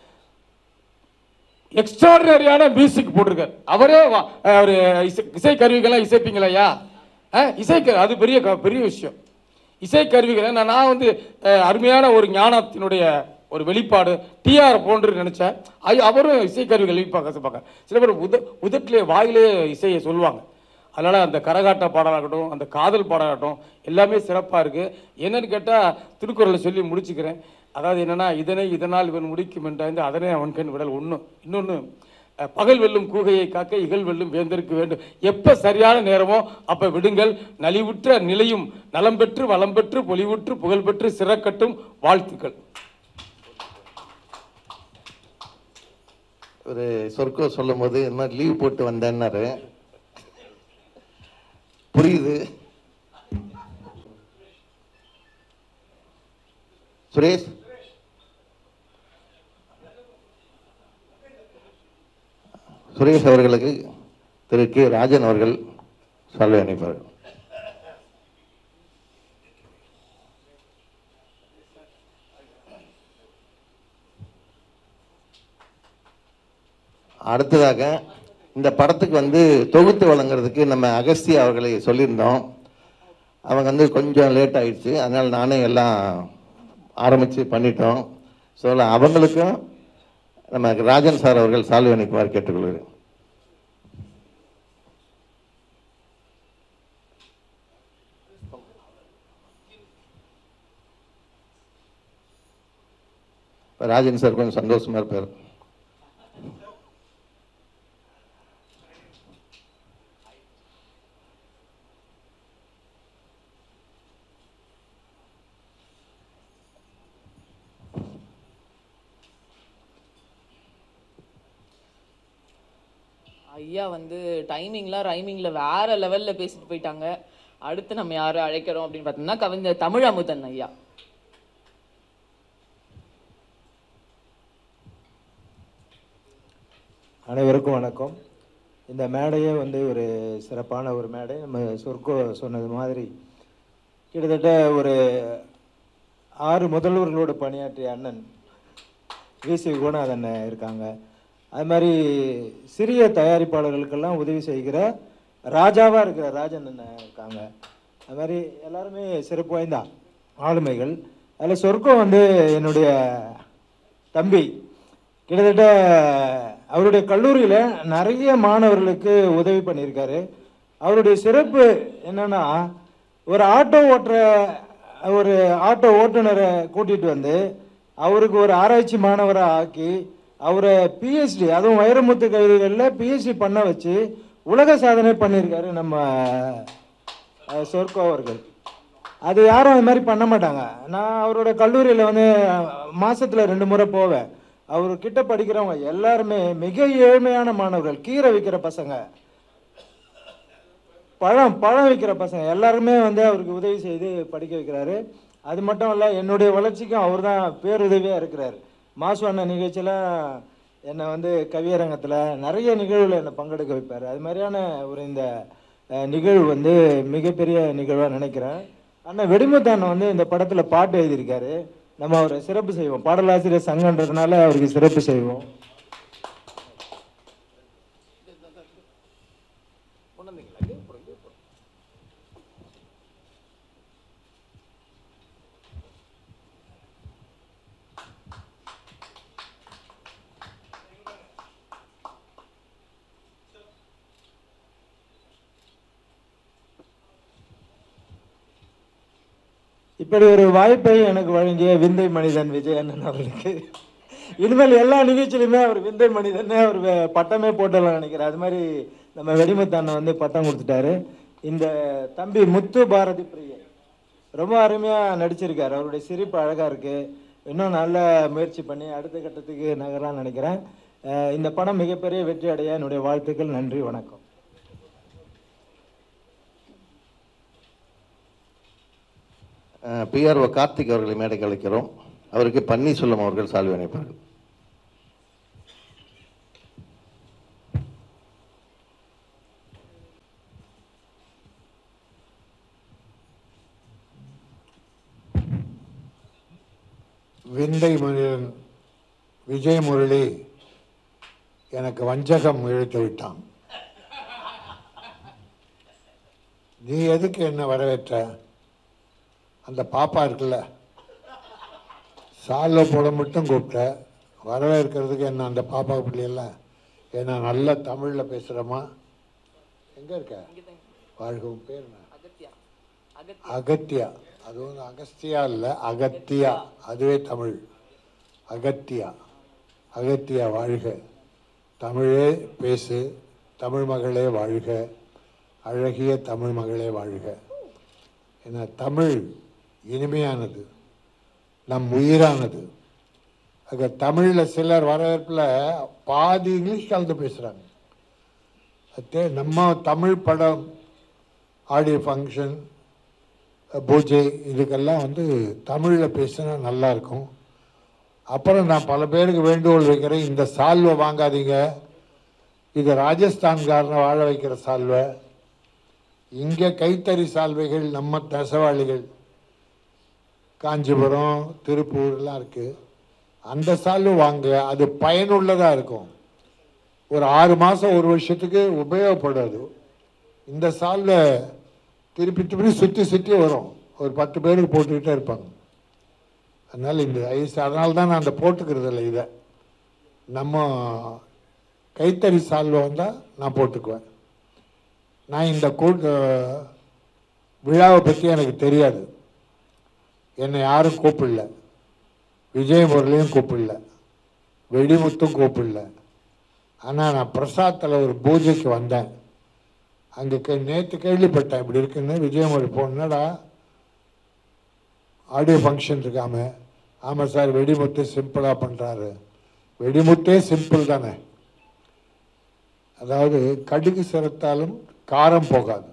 எக்ஸ்ட்ராடினரியான மியூசிக் போட்டிருக்காரு அவரே வா- அவரு இசை இசை கருவிகள்லாம் இசைப்பீங்களா ஐயா அஹ், இசை க- அது பெரிய க- பெரிய விஷயம் இசை கருவிகள் நான் நான் வந்து அஹ், அருமையான ஒரு ஞானத்தினுடைய ஒரு வெளிப்பாடு டிஆர் போன்று நினைச்சேன் ஐ- அவரும் இசை கருவிகள் வெளிப்பாக்க கற்றுப்பாங்க சில பேர் உத உதட்டிலே வாயிலே இசையை சொல்லுவாங்க அதனால அந்த கரகாட்ட பாடலாகட்டும் அந்த காதல் பாடலாகட்டும் எல்லாமே சிறப்பாக இருக்கு என்னன்னு கேட்டால் திருக்குறளை சொல்லி முடிச்சுக்கிறேன் அதாவது என்னன்னா இதனை இதனால் இவன் முடிக்கும் என்றாய்ந்து அதனை அவன் கண் விடல் ஒன்று இன்னொன்று பகல் வெல்லும் கூகையை காக்க இகல் வெல்லும் வேந்தருக்கு வேண்டும் எப்ப சரியான நேரமோ அப்ப விடுங்கள் நலிவுற்ற நிலையும் நலம் பெற்று வளம் பெற்று பொலிவுற்று புகழ் பெற்று சிறக்கட்டும் வாழ்த்துக்கள் ஒரு சொர்க்கோ சொல்லும்போது இந்த மாதிரி லீவ் போட்டு வந்தேன்னாரு புரியுது சுரேஷ் சுரேஷ் அவர்களுக்கு திரு கே ராஜன் அவர்கள் சால்வை அனுப்பார்கள் அடுத்ததாக இந்த படத்துக்கு வந்து தொகுத்து வழங்குறதுக்கு நம்ம அகஸ்தியா அவர்களை சொல்லியிருந்தோம் அவங்க வந்து கொஞ்சம் லேட் ஆயிடுச்சு அதனால் நானே எல்லாம் ஆரம்பித்து பண்ணிட்டோம் ஸோ அவங்களுக்கும் நம்ம ராஜன் சார் அவர்கள் சால்வை அனுப்புமாறு கேட்டுக்கொள்கிறேன் ராஜன் சார் கொஞ்சம் சந்தோஷமா இருப்பார் ஐயா வந்து டைமிங்லாம் ரைமிங்கில் வேற லெவலில் பேசிட்டு போயிட்டாங்க அடுத்து நம்ம யாரை அழைக்கிறோம் அப்படின்னு பார்த்தோம்னா கவிஞர் தமிழ் அமுதன் ஐயா அனைவருக்கும் வணக்கம் இந்த மேடையே வந்து ஒரு சிறப்பான ஒரு மேடை நம்ம சொர்க்கோ சொன்னது மாதிரி கிட்டத்தட்ட ஒரு ஆறு முதல்வர்களோடு பணியாற்றிய அண்ணன் விசி குணநாதன் இருக்காங்க அது மாதிரி சிறிய தயாரிப்பாளர்களுக்கெல்லாம் உதவி செய்கிற ராஜாவாக இருக்கிற ராஜன் அண்ணன் இருக்காங்க அது மாதிரி எல்லாருமே சிறப்பு வாய்ந்த ஆளுமைகள் அதில் சொர்க்கம் வந்து என்னுடைய தம்பி கிட்டத்தட்ட அவருடைய கல்லூரியில் நிறைய மாணவர்களுக்கு உதவி பண்ணியிருக்காரு அவருடைய சிறப்பு என்னன்னா ஒரு ஆட்டோ ஓட்டுற ஒரு ஆட்டோ ஓட்டுநரை கூட்டிகிட்டு வந்து அவருக்கு ஒரு ஆராய்ச்சி மாணவராக ஆக்கி அவரை பிஹெச்டி அதுவும் வைரமுத்து கவிதைகளில் பிஹெச்டி பண்ண வச்சு உலக சாதனை பண்ணியிருக்காரு நம்ம அஹ், சொர்க்கோ அவர்கள் அது யாரும் அது மாதிரி பண்ண மாட்டாங்க நான் அவரோட கல்லூரியில் வந்து மாசத்துல ரெண்டு முறை போவேன் அவர் கிட்ட படிக்கிறவங்க எல்லாருமே மிக ஏழ்மையான மாணவர்கள் கீரை விற்கிற பசங்க பழம் பழம் விற்கிற பசங்க எல்லாருமே வந்து அவருக்கு உதவி செய்து படிக்க வைக்கிறாரு அது மட்டும் இல்லை என்னுடைய வளர்ச்சிக்கும் அவர் தான் பேருதவியாக இருக்கிறார் மாசு அண்ணன் நிகழ்ச்சியெல்லாம் என்னை வந்து கவியரங்கத்தில் நிறைய நிகழ்வில் என்னை பங்கெடுக்க வைப்பார் அது மாதிரியான ஒரு இந்த அஹ், நிகழ்வு வந்து மிகப்பெரிய நிகழ்வாக நினைக்கிறேன் அண்ணன் வெடிமுத்து அண்ணன் வந்து இந்த படத்தில் பாட்டு எழுதியிருக்காரு நம்ம அவரை சிறப்பு செய்வோம் பாடலாசிரியர் சங்கன்றதுனால அவருக்கு சிறப்பு செய்வோம் இப்படி ஒரு வாய்ப்பை எனக்கு வழங்கிய விந்தை மனிதன் விஜயண்ணன் அவர்களுக்கு இனிமேல் எல்லா நிகழ்ச்சியிலுமே அவர் விந்தை மனிதன் அவர் வே- பட்டமே போட்டலாம் நினைக்கிறேன் அது மாதிரி நம்ம வெடிமுத்து அண்ணன் வந்து பட்டம் கொடுத்துட்டாரு இந்த தம்பி முத்து பாரதி பிரியன் ரொம்ப அருமையாக நடிச்சிருக்காரு அவருடைய சிரிப்பு அழகாக இருக்கு இன்னும் நல்ல முயற்சி பண்ணி அடுத்த கட்டத்துக்கு நகரலாம்னு நினைக்கிறேன் அஹ் இந்த படம் மிகப்பெரிய வெற்றி அடைய என்னுடைய வாழ்த்துக்கள் நன்றி வணக்கம் பிஆர்ஓ கார்த்திக் அவர்களை மேடைக்கு அழைக்கிறோம் அவருக்கு பன்னீர்செல்வம் அவர்கள் சால்வை அணைப்பார்கள் விந்தை மனிதன் விஜய் முரளி எனக்கு வஞ்சகம் இழுத்து விட்டான் நீ எதுக்கு என்ன வரவேற்ற அந்த பாப்பா இருக்குல்ல சால்ல போட மட்டும் கூப்பிட்ட வரவேற்கிறதுக்கு என்ன அந்த பாப்பா பிள்ளையில என்ன நல்ல தமிழில் பேசுகிறோமா எங்கே இருக்க வாழ்க உன் பேர் என்ன அகத்தியா அகத்தியா அது வந்து அகஸ்தியா இல்லை அகத்தியா அதுவே தமிழ் அகத்தியா அகத்தியா வாழ்க தமிழே பேசு தமிழ் மகளே வாழ்க அழகிய தமிழ் மகளே வாழ்க ஏன்னா தமிழ் இனிமையானது நம் உயிரானது அங்கே தமிழில் சிலர் வரவேற்பில் பாதி இங்கிலீஷ் கலந்து பேசுகிறாங்க அதே நம்ம தமிழ் படம் ஆடியோ ஃபங்க்ஷன் பூஜை இதுக்கெல்லாம் வந்து தமிழில் பேசினா நல்லா இருக்கும் அப்புறம் நான் பல பேருக்கு வேண்டுகோள் வைக்கிறேன் இந்த சால்வை வாங்காதீங்க இது ராஜஸ்தான்காரனை வாழ வைக்கிற சால்வை இங்கே கைத்தறி சால்வைகள் நம்ம நெசவாளிகள் காஞ்சிபுரம் திருப்பூர் எல்லாம் இருக்குது அந்த சால்வை வாங்க அது பயனுள்ளதாக இருக்கும் ஒரு ஆறு மாதம் ஒரு வருஷத்துக்கு உபயோகப்படாது இந்த சால்வை திருப்பி திருப்பி சுற்றி சுற்றி வரும் ஒரு பத்து பேருக்கு போட்டுக்கிட்டே இருப்பாங்க அதனால் இந்த ஐஸ் அதனால தான் நான் அந்த போட்டுக்கிறது இல்லை இதை நம்ம கைத்தறி சால்வை வந்தால் நான் போட்டுக்குவேன் நான் இந்த கூட்ட விழாவை பற்றி எனக்கு தெரியாது என்னை யாரும் கூப்பிடல விஜய் முரளியும் கூப்பிடல வெடிமுத்தும் கூப்பிடல ஆனால் நான் பிரசாத்தில் ஒரு பூஜைக்கு வந்தேன் அங்கே கே நேற்று கேள்விப்பட்டேன் இப்படி இருக்குன்னு விஜயமுரளி போனடா ஆடியோ ஃபங்க்ஷன் இருக்காம ஆமாம் சார் வெடிமுத்து சிம்பிளாக பண்ணுறாரு வெடிமுத்தே சிம்பிள் தானே அதாவது கடுகு சிரத்தாலும் காரம் போகாது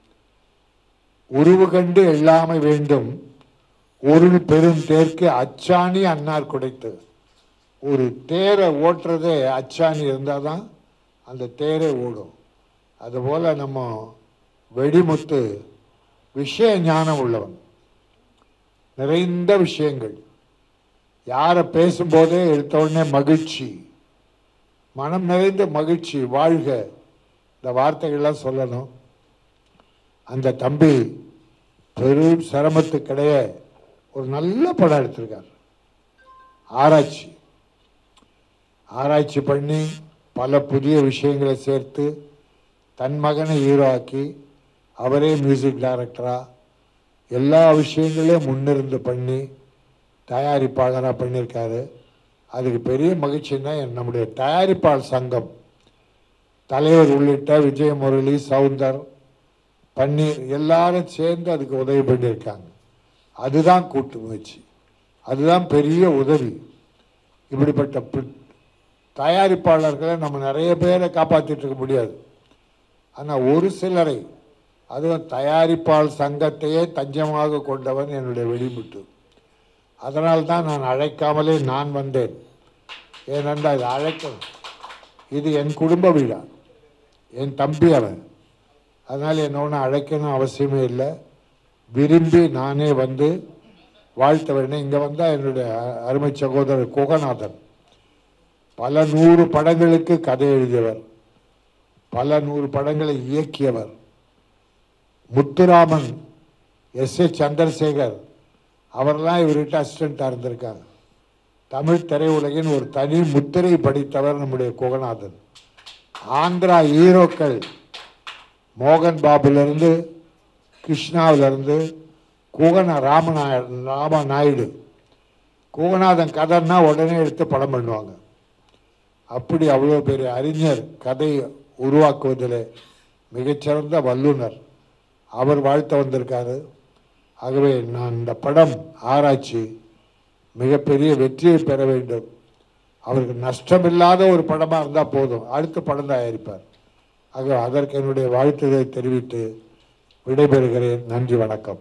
உருவு கண்டு எல்லாமை வேண்டும் ஒரு பெரும் தேர்க்கு அச்சாணி அன்னார் குடைத்து ஒரு தேரை ஓட்டுறதே அச்சாணி இருந்தால் தான் அந்த தேரே ஓடும் அதுபோல் நம்ம வெடிமுத்து விஷய ஞானம் உள்ளவன் நிறைந்த விஷயங்கள் யாரை பேசும்போதே எடுத்த உடனே மகிழ்ச்சி மனம் நிறைந்த மகிழ்ச்சி வாழ்க இந்த வார்த்தைகள்லாம் சொல்லணும் அந்த தம்பி பெரும் சிரமத்துக்கிடைய ஒரு நல்ல படம் எடுத்திருக்கார் ஆராய்ச்சி ஆராய்ச்சி பண்ணி பல புதிய விஷயங்களை சேர்த்து தன் மகனை ஹீரோ ஆக்கி அவரே மியூசிக் டைரக்டரா எல்லா விஷயங்களையும் முன்னிருந்து பண்ணி தயாரிப்பாளராக பண்ணியிருக்காரு அதுக்கு பெரிய மகிழ்ச்சின்னா என் நம்முடைய தயாரிப்பாளர் சங்கம் தலைவர் உள்ளிட்ட விஜய முரளி சவுந்தர் பன்னீர் எல்லாரும் சேர்ந்து அதுக்கு உதவி பண்ணியிருக்காங்க அதுதான் கூட்டு முயற்சி அதுதான் பெரிய உதவி இப்படிப்பட்ட பி- தயாரிப்பாளர்களை நம்ம நிறைய பேரை காப்பாற்றிட்டு இருக்க முடியாது ஆனால் ஒரு சிலரை அதுவும் தயாரிப்பாளர் சங்கத்தையே தஞ்சமாக கொண்டவன் என்னுடைய வெளிமுட்டு அதனால் தான் நான் அழைக்காமலே நான் வந்தேன் ஏனென்றால் இது அழைக்கணும் இது என் குடும்ப விழா என் தம்பி அவன் அதனால் என்ன ஒன்றும் அழைக்கணும் அவசியமே இல்லை விரும்பி நானே வந்து வாழ்த்த வேண்டும் இங்கே வந்தால் என்னுடைய அ- அருமை சகோதரர் குகநாதன் பல நூறு படங்களுக்கு கதை எழுதியவர் பல நூறு படங்களை இயக்கியவர் முத்துராமன் எஸ் ஏ சந்திரசேகர் அவரெல்லாம் இவர்கிட்ட அசிஸ்டண்ட்டாக இருந்திருக்காங்க தமிழ் திரையுலகின் ஒரு தனி முத்திரை படித்தவர் நம்முடைய குகநாதன் ஆந்திரா ஹீரோக்கள் மோகன் பாபுலேருந்து கிருஷ்ணாவிலேருந்து குகன ராமநாய ராம நாயுடு குகநாதன் கதைன்னா உடனே எடுத்து படம் பண்ணுவாங்க அப்படி அவ்வளோ பெரிய அறிஞர் கதை உருவாக்குவதில் மிகச்சிறந்த வல்லுனர் அவர் வாழ்த்த வந்திருக்காரு ஆகவே நான் இந்த படம் ஆராய்ச்சி மிகப்பெரிய வெற்றியை பெற வேண்டும் அவருக்கு நஷ்டமில்லாத ஒரு படமாக இருந்தால் போதும் அடுத்த படம் தயாரிப்பார் ஆக அதற்கு என்னுடைய வாழ்த்துக்களை தெரிவித்து விடைபெறுகிறேன் நன்றி வணக்கம்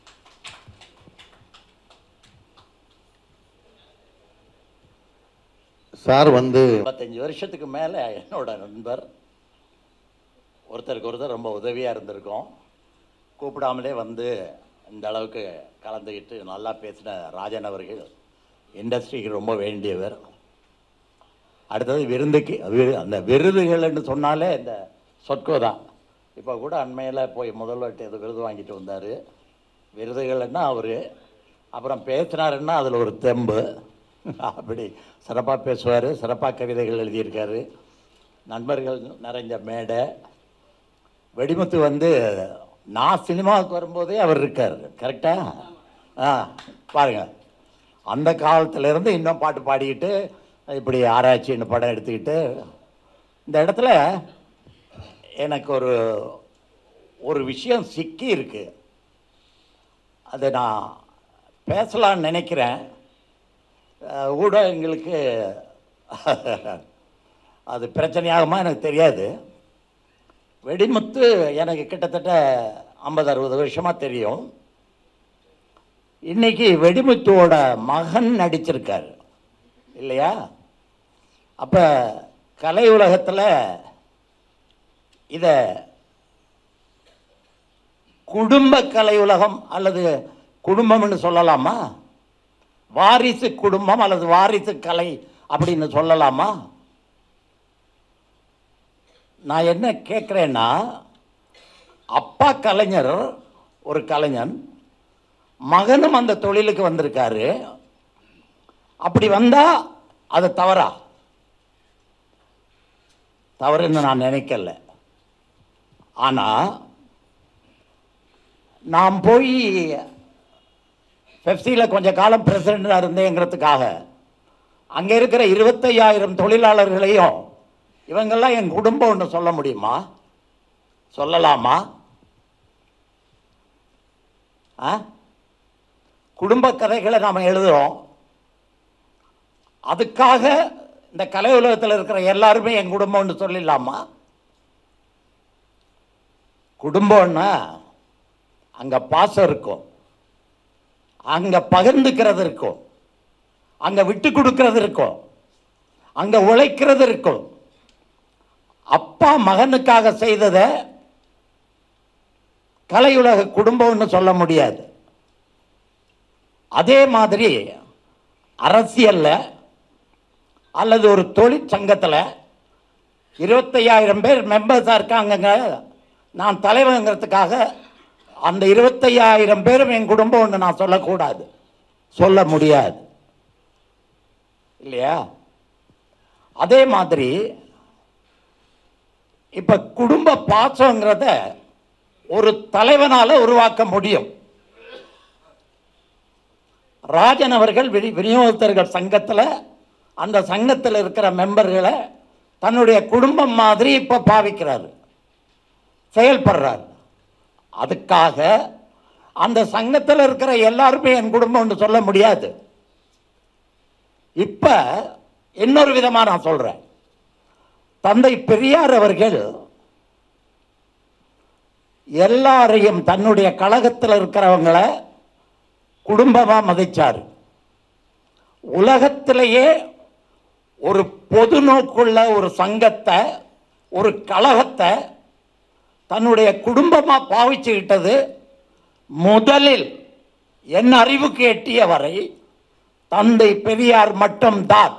சார் வந்து இருபத்தஞ்சி வருஷத்துக்கு மேலே என்னோட நண்பர் ஒருத்தருக்கு ஒருத்தர் ரொம்ப உதவியாக இருந்திருக்கோம் கூப்பிடாமலே வந்து இந்த அளவுக்கு கலந்துக்கிட்டு நல்லா பேசின ராஜன் அவர்கள் இண்டஸ்ட்ரிக்கு ரொம்ப வேண்டியவர் அடுத்தது விருந்துக்கு விரு அந்த விருதுகள்னு சொன்னாலே இந்த சொற்கோ தான் இப்போ கூட அண்மையில் போய் முதல்வர்கிட்ட ஏதோ விருது வாங்கிட்டு வந்தார் விருதுகள்னா அவர் அப்புறம் பேசினாருன்னா அதில் ஒரு தெம்பு அப்படி சிறப்பாக பேசுவார் சிறப்பாக கவிதைகள் எழுதியிருக்காரு நண்பர்கள் நிறைஞ்ச மேடை வெடிமுத்து வந்து நான் சினிமாவுக்கு வரும்போதே அவர் இருக்கார் கரெக்டா ஆ பாருங்க அந்த காலத்துல இருந்து இன்னும் பாட்டு பாடிக்கிட்டு இப்படி ஆராய்ச்சின்னு படம் எடுத்துக்கிட்டு இந்த இடத்துல எனக்கு ஒரு ஒரு விஷயம் சிக்கி இருக்கு அதை நான் பேசலாம்னு நினைக்கிறேன் அஹ், ஊடகங்களுக்கு அது பிரச்சனையாகுமா எனக்கு தெரியாது வெடிமுத்து எனக்கு கிட்டத்தட்ட ஐம்பது அறுபது வருஷமாக தெரியும் இன்னைக்கு வெடிமுத்துவோட மகன் நடிச்சிருக்காரு இல்லையா அப்போ கலை உலகத்தில் இதை குடும்ப கலை உலகம் அல்லது குடும்பம்னு சொல்லலாமா வாரிசு குடும்பம் அல்லது வாரிசு கலை அப்படின்னு சொல்லலாமா நான் என்ன கேட்குறேன்னா அப்பா கலைஞர் ஒரு கலைஞன் மகனும் அந்த தொழிலுக்கு வந்திருக்காரு அப்படி வந்தா அது தவறா தவறுன்னு நான் நினைக்கல ஆனா நான் போய் பெப்சியில் கொஞ்ச காலம் பிரசிடண்டாக இருந்தேங்கிறதுக்காக அங்கே இருக்கிற இருபத்தையாயிரம் தொழிலாளர்களையும் இவங்கெல்லாம் என் குடும்பம் ஒன்று சொல்ல முடியுமா சொல்லலாமா ஆ குடும்ப கதைகளை நாம் எழுதுகிறோம் அதுக்காக இந்த கலை உலகத்தில் இருக்கிற எல்லாருமே என் குடும்பம்னு சொல்லிடலாமா குடும்பம்னா அங்க பாசம் இருக்கும் அங்க பகிர்ந்துக்கிறது இருக்கும் அங்க விட்டு கொடுக்கிறது இருக்கும் அங்க உழைக்கிறது இருக்கும் அப்பா மகனுக்காக செய்ததை கலையுலக குடும்பம்னு சொல்ல முடியாது அதே மாதிரி அரசியல்ல அல்லது ஒரு தொழிற்சங்கத்தில் இருபத்தையாயிரம் பேர் மெம்பர்ஸாக இருக்காங்கங்க நான் தலைவங்கிறதுக்காக அந்த இருபத்தையாயிரம் பேரும் என் குடும்பம் ஒன்று நான் சொல்லக்கூடாது சொல்ல முடியாது இல்லையா அதே மாதிரி இப்ப குடும்ப பாசங்கிறத ஒரு தலைவனால உருவாக்க முடியும் ராஜன் அவர்கள் வினி- விநியோகஸ்தர்கள் சங்கத்தில் அந்த சங்கத்தில் இருக்கிற மெம்பர்களை தன்னுடைய குடும்பம் மாதிரி இப்ப பாவிக்கிறாரு செயல்படுறாரு அதுக்காக அந்த சங்கத்தில் இருக்கிற எல்லாருமே என் குடும்பம்னு சொல்ல முடியாது இப்ப இன்னொரு விதமா நான் சொல்றேன் தந்தை பெரியார் அவர்கள் எல்லாரையும் தன்னுடைய கழகத்தில் இருக்கிறவங்களை குடும்பமா மதிச்சார் உலகத்திலேயே ஒரு பொது நோக்குள்ள ஒரு சங்கத்தை ஒரு கழகத்தை தன்னுடைய குடும்பமா பாவிச்சுக்கிட்டது முதலில் என் அறிவுக்கு எட்டிய வரை தந்தை பெரியார் மட்டும்தான்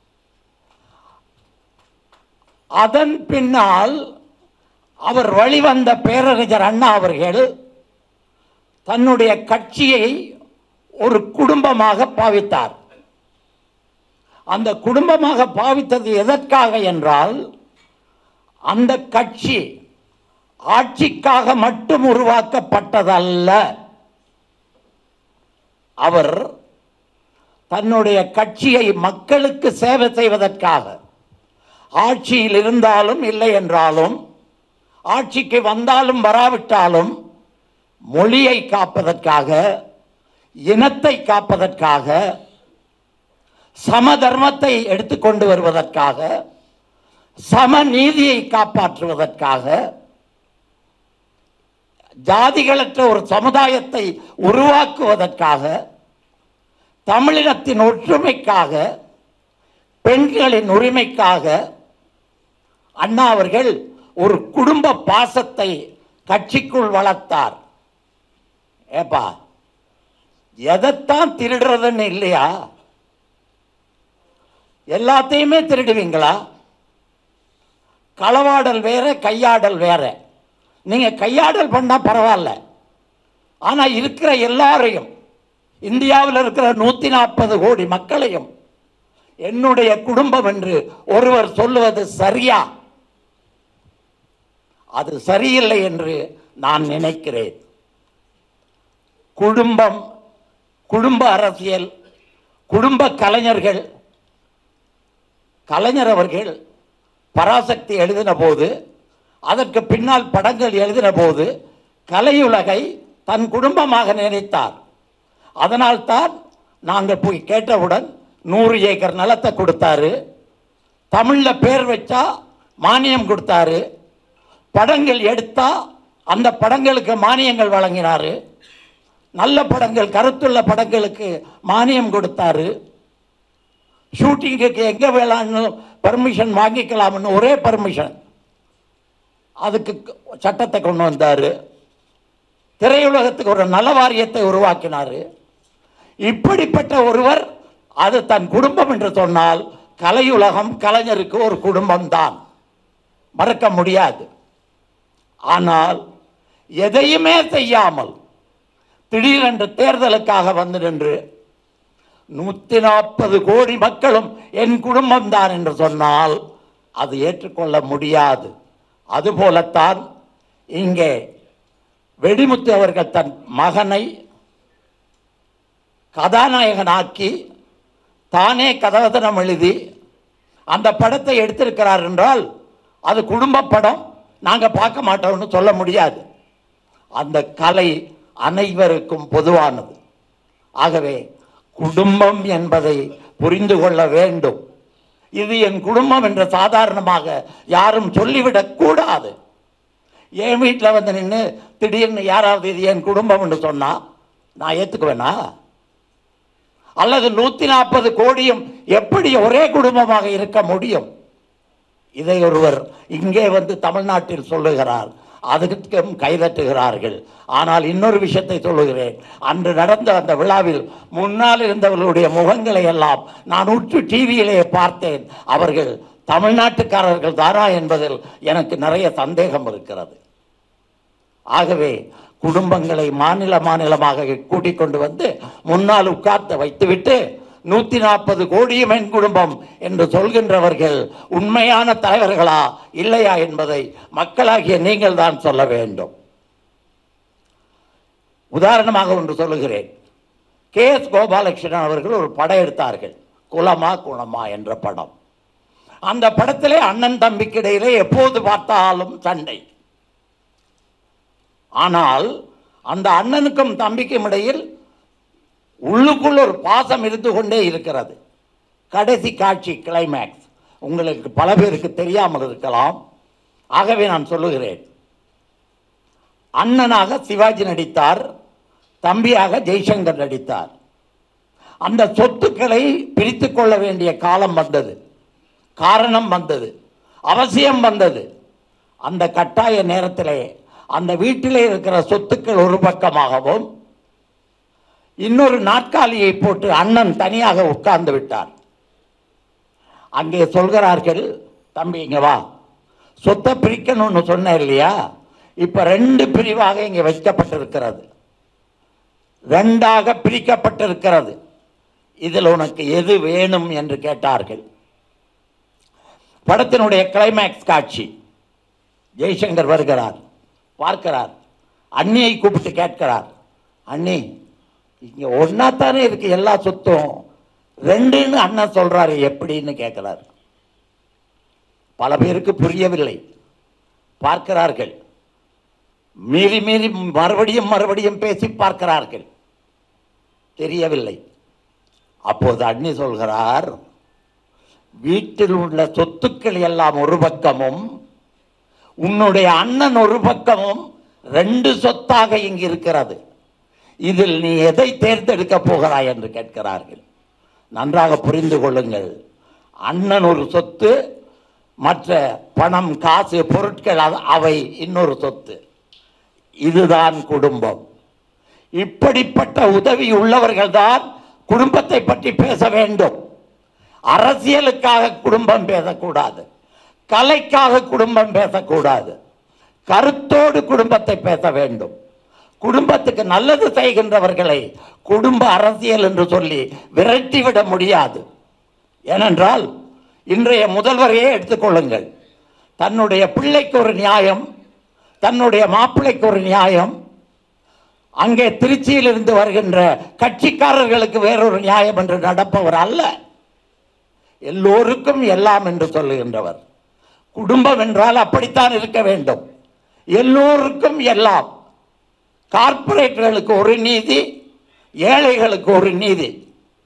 அதன் பின்னால் அவர் வழிவந்த பேரறிஞர் அண்ணா அவர்கள் தன்னுடைய கட்சியை ஒரு குடும்பமாக பாவித்தார் அந்த குடும்பமாக பாவித்தது எதற்காக என்றால் அந்த கட்சி ஆட்சிக்காக மட்டும் உருவாக்கப்பட்டதல்ல அவர் தன்னுடைய கட்சியை மக்களுக்கு சேவை செய்வதற்காக ஆட்சியில் இருந்தாலும் இல்லை என்றாலும் ஆட்சிக்கு வந்தாலும் வராவிட்டாலும் மொழியை காப்பதற்காக இனத்தை காப்பதற்காக சமதர்மத்தை எடுத்துக்கொண்டு வருவதற்காக சமநீதியை காப்பாற்றுவதற்காக ஜாதிகளற்ற ஒரு சமுதாயத்தை உருவாக்குவதற்காக தமிழினத்தின் ஒற்றுமைக்காக பெண்களின் உரிமைக்காக அண்ணா அவர்கள் ஒரு குடும்ப பாசத்தை கட்சிக்குள் வளர்த்தார் ஏப்பா எதைத்தான் திருடுறதுன்னு இல்லையா எல்லாத்தையுமே திருடுவீங்களா களவாடல் வேற கையாடல் வேற நீங்க கையாடல் பண்ணா பரவாயில்ல ஆனா இருக்கிற எல்லாரையும் இந்தியாவில் இருக்கிற நூத்தி நாற்பது கோடி மக்களையும் என்னுடைய குடும்பம் என்று ஒருவர் சொல்லுவது சரியா அது சரியில்லை என்று நான் நினைக்கிறேன் குடும்பம் குடும்ப அரசியல் குடும்ப கலைஞர்கள் கலைஞர் அவர்கள் பராசக்தி எழுதின போது அதற்கு பின்னால் படங்கள் எழுதின போது கலையுலகை தன் குடும்பமாக நினைத்தார் அதனால்தான் நாங்கள் போய் கேட்டவுடன் நூறு ஏக்கர் நிலத்தை கொடுத்தாரு தமிழில் பேர் வச்சா மானியம் கொடுத்தாரு படங்கள் எடுத்தா அந்த படங்களுக்கு மானியங்கள் வழங்கினாரு நல்ல படங்கள் கருத்துள்ள படங்களுக்கு மானியம் கொடுத்தாரு ஷூட்டிங்குக்கு எங்கே வேளாண்னு பர்மிஷன் வாங்கிக்கலாம்னு ஒரே பர்மிஷன் அதுக்கு சட்டத்தை கொண்டு வந்தார் திரையுலகத்துக்கு ஒரு நல வாரியத்தை உருவாக்கினார் இப்படிப்பட்ட ஒருவர் அது தன் குடும்பம் என்று சொன்னால் கலையுலகம் கலைஞருக்கு ஒரு குடும்பம்தான் மறக்க முடியாது ஆனால் எதையுமே செய்யாமல் திடீரென்று தேர்தலுக்காக வந்து நின்று நூற்றி நாற்பது கோடி மக்களும் என் குடும்பம்தான் என்று சொன்னால் அது ஏற்றுக்கொள்ள முடியாது அதுபோலத்தான் இங்கே வெடிமுத்து அவர்கள் தன் மகனை கதாநாயகனாக்கி தானே கதவதனம் எழுதி அந்த படத்தை எடுத்திருக்கிறார் என்றால் அது குடும்ப படம் நாங்கள் பார்க்க மாட்டோம்னு சொல்ல முடியாது அந்த கலை அனைவருக்கும் பொதுவானது ஆகவே குடும்பம் என்பதை புரிந்து கொள்ள வேண்டும் இது என் குடும்பம் என்று சாதாரணமாக யாரும் சொல்லிவிடக் கூடாது என் வீட்டில் வந்து நின்று திடீர்னு யாராவது இது என் குடும்பம் என்று சொன்னா நான் ஏற்றுக்குவேனா அல்லது நூற்றி நாற்பது கோடியும் எப்படி ஒரே குடும்பமாக இருக்க முடியும் இதை ஒருவர் இங்கே வந்து தமிழ்நாட்டில் சொல்லுகிறார் அதுக்கும் கைதட்டுகிறார்கள் ஆனால் இன்னொரு விஷயத்தை சொல்லுகிறேன் அன்று நடந்த அந்த விழாவில் முன்னால் இருந்தவர்களுடைய முகங்களை எல்லாம் நான் உற்று டிவியிலே பார்த்தேன் அவர்கள் தமிழ்நாட்டுக்காரர்கள் தானா என்பதில் எனக்கு நிறைய சந்தேகம் இருக்கிறது ஆகவே குடும்பங்களை மாநில மாநிலமாக கூட்டிக் கொண்டு வந்து முன்னால் உட்கார்ந்து வைத்துவிட்டு நூத்தி நாற்பது கோடியும் என் குடும்பம் என்று சொல்கின்றவர்கள் உண்மையான தலைவர்களா இல்லையா என்பதை மக்களாகிய நீங்கள் தான் சொல்ல வேண்டும் உதாரணமாக ஒன்று சொல்லுகிறேன் கே எஸ் கோபாலகிருஷ்ணன் அவர்கள் ஒரு படம் எடுத்தார்கள் குலமா குணமா என்ற படம் அந்த படத்திலே அண்ணன் தம்பிக்கு இடையிலே எப்போது பார்த்தாலும் சண்டை ஆனால் அந்த அண்ணனுக்கும் தம்பிக்கும் இடையில் உள்ளுக்குள் ஒரு பாசம் இருந்து கொண்டே இருக்கிறது கடைசி காட்சி கிளைமேக்ஸ் உங்களுக்கு பல பேருக்கு தெரியாமல் இருக்கலாம் ஆகவே நான் சொல்லுகிறேன் அண்ணனாக சிவாஜி நடித்தார் தம்பியாக ஜெய்சங்கர் நடித்தார் அந்த சொத்துக்களை பிரித்துக் கொள்ள வேண்டிய காலம் வந்தது காரணம் வந்தது அவசியம் வந்தது அந்த கட்டாய நேரத்திலே அந்த வீட்டிலே இருக்கிற சொத்துக்கள் ஒரு பக்கமாகவும் இன்னொரு நாற்காலியை போட்டு அண்ணன் தனியாக உட்கார்ந்து விட்டார் அங்கே சொல்கிறார்கள் தம்பி இங்க வா சொத்தை பிரிக்கணும்னு சொன்னேன் இல்லையா இப்ப ரெண்டு பிரிவாக இங்கே வைக்கப்பட்டிருக்கிறது ரெண்டாக பிரிக்கப்பட்டிருக்கிறது இதில் உனக்கு எது வேணும் என்று கேட்டார்கள் படத்தினுடைய கிளைமேக்ஸ் காட்சி ஜெய்சங்கர் வருகிறார் பார்க்கிறார் அண்ணியை கூப்பிட்டு கேட்கிறார் அண்ணி இங்க ஒன்னா தானே இருக்கு எல்லா சொத்தும் ரெண்டுன்னு அண்ணன் சொல்றாரு எப்படின்னு கேட்கிறார் பல பேருக்கு புரியவில்லை பார்க்கிறார்கள் மீறி மீறி மறுபடியும் மறுபடியும் பேசி பார்க்கிறார்கள் தெரியவில்லை அப்போது அண்ணி சொல்கிறார் வீட்டில் உள்ள சொத்துக்கள் எல்லாம் ஒரு பக்கமும் உன்னுடைய அண்ணன் ஒரு பக்கமும் ரெண்டு சொத்தாக இங்கு இருக்கிறது இதில் நீ எதை தேர்ந்தெடுக்க போகிறாய் என்று கேட்கிறார்கள் நன்றாக புரிந்து கொள்ளுங்கள் அண்ணன் ஒரு சொத்து மற்ற பணம் காசு பொருட்கள் அது- அவை இன்னொரு சொத்து இதுதான் குடும்பம் இப்படிப்பட்ட உதவி உள்ளவர்கள்தான் குடும்பத்தை பற்றி பேச வேண்டும் அரசியலுக்காக குடும்பம் பேசக்கூடாது கலைக்காக குடும்பம் பேசக்கூடாது கருத்தோடு குடும்பத்தை பேச வேண்டும் குடும்பத்துக்கு நல்லது செய்கின்றவர்களை குடும்ப அரசியல் என்று சொல்லி விரட்டிவிட முடியாது ஏனென்றால் இன்றைய முதல்வரையே எடுத்துக்கொள்ளுங்கள் தன்னுடைய பிள்ளைக்கு ஒரு நியாயம் தன்னுடைய மாப்பிள்ளைக்கு ஒரு நியாயம் அங்கே திருச்சியிலிருந்து வருகின்ற கட்சிக்காரர்களுக்கு வேறொரு நியாயம் என்று நடப்பவர் அல்ல எல்லோருக்கும் எல்லாம் என்று சொல்லுகின்றவர் குடும்பம் என்றால் அப்படித்தான் இருக்க வேண்டும் எல்லோருக்கும் எல்லாம் கார்ப்பரேட்டுகளுக்கு ஒரு நீதி ஏழைகளுக்கு ஒரு நீதி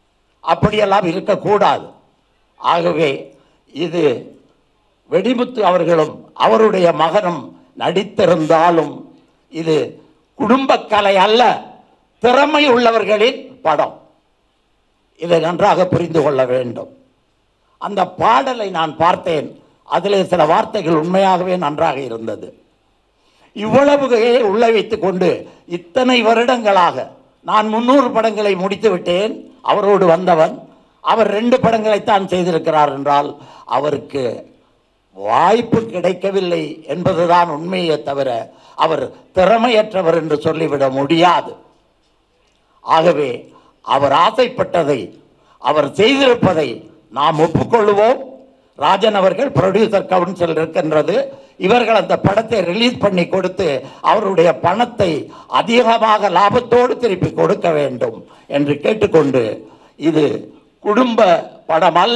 அப்படியெல்லாம் இருக்கக்கூடாது ஆகவே இது வெடிமுத்து அவர்களும் அவருடைய மகனும் நடித்திருந்தாலும் இது குடும்பக்கலை அல்ல திறமை உள்ளவர்களின் படம் இதை நன்றாக புரிந்து கொள்ள வேண்டும் அந்த பாடலை நான் பார்த்தேன் அதிலே சில வார்த்தைகள் உண்மையாகவே நன்றாக இருந்தது இவ்வளவு உள்ள வைத்துக் கொண்டு இத்தனை வருடங்களாக நான் முன்னூறு படங்களை முடித்து விட்டேன் அவரோடு வந்தவன் அவர் ரெண்டு படங்களைத்தான் செய்திருக்கிறார் என்றால் அவருக்கு வாய்ப்பு கிடைக்கவில்லை என்பதுதான் உண்மையே தவிர அவர் திறமையற்றவர் என்று சொல்லிவிட முடியாது ஆகவே அவர் ஆசைப்பட்டதை அவர் செய்திருப்பதை நாம் ஒப்புக்கொள்ளுவோம் ராஜன் அவர்கள் ப்ரொடியூசர் கவுன்சில் இருக்கின்றது இவர்கள் அந்த படத்தை ரிலீஸ் பண்ணி கொடுத்து அவருடைய பணத்தை அதிகமாக லாபத்தோடு திருப்பி கொடுக்க வேண்டும் என்று கேட்டுக்கொண்டு இது குடும்ப படம் அல்ல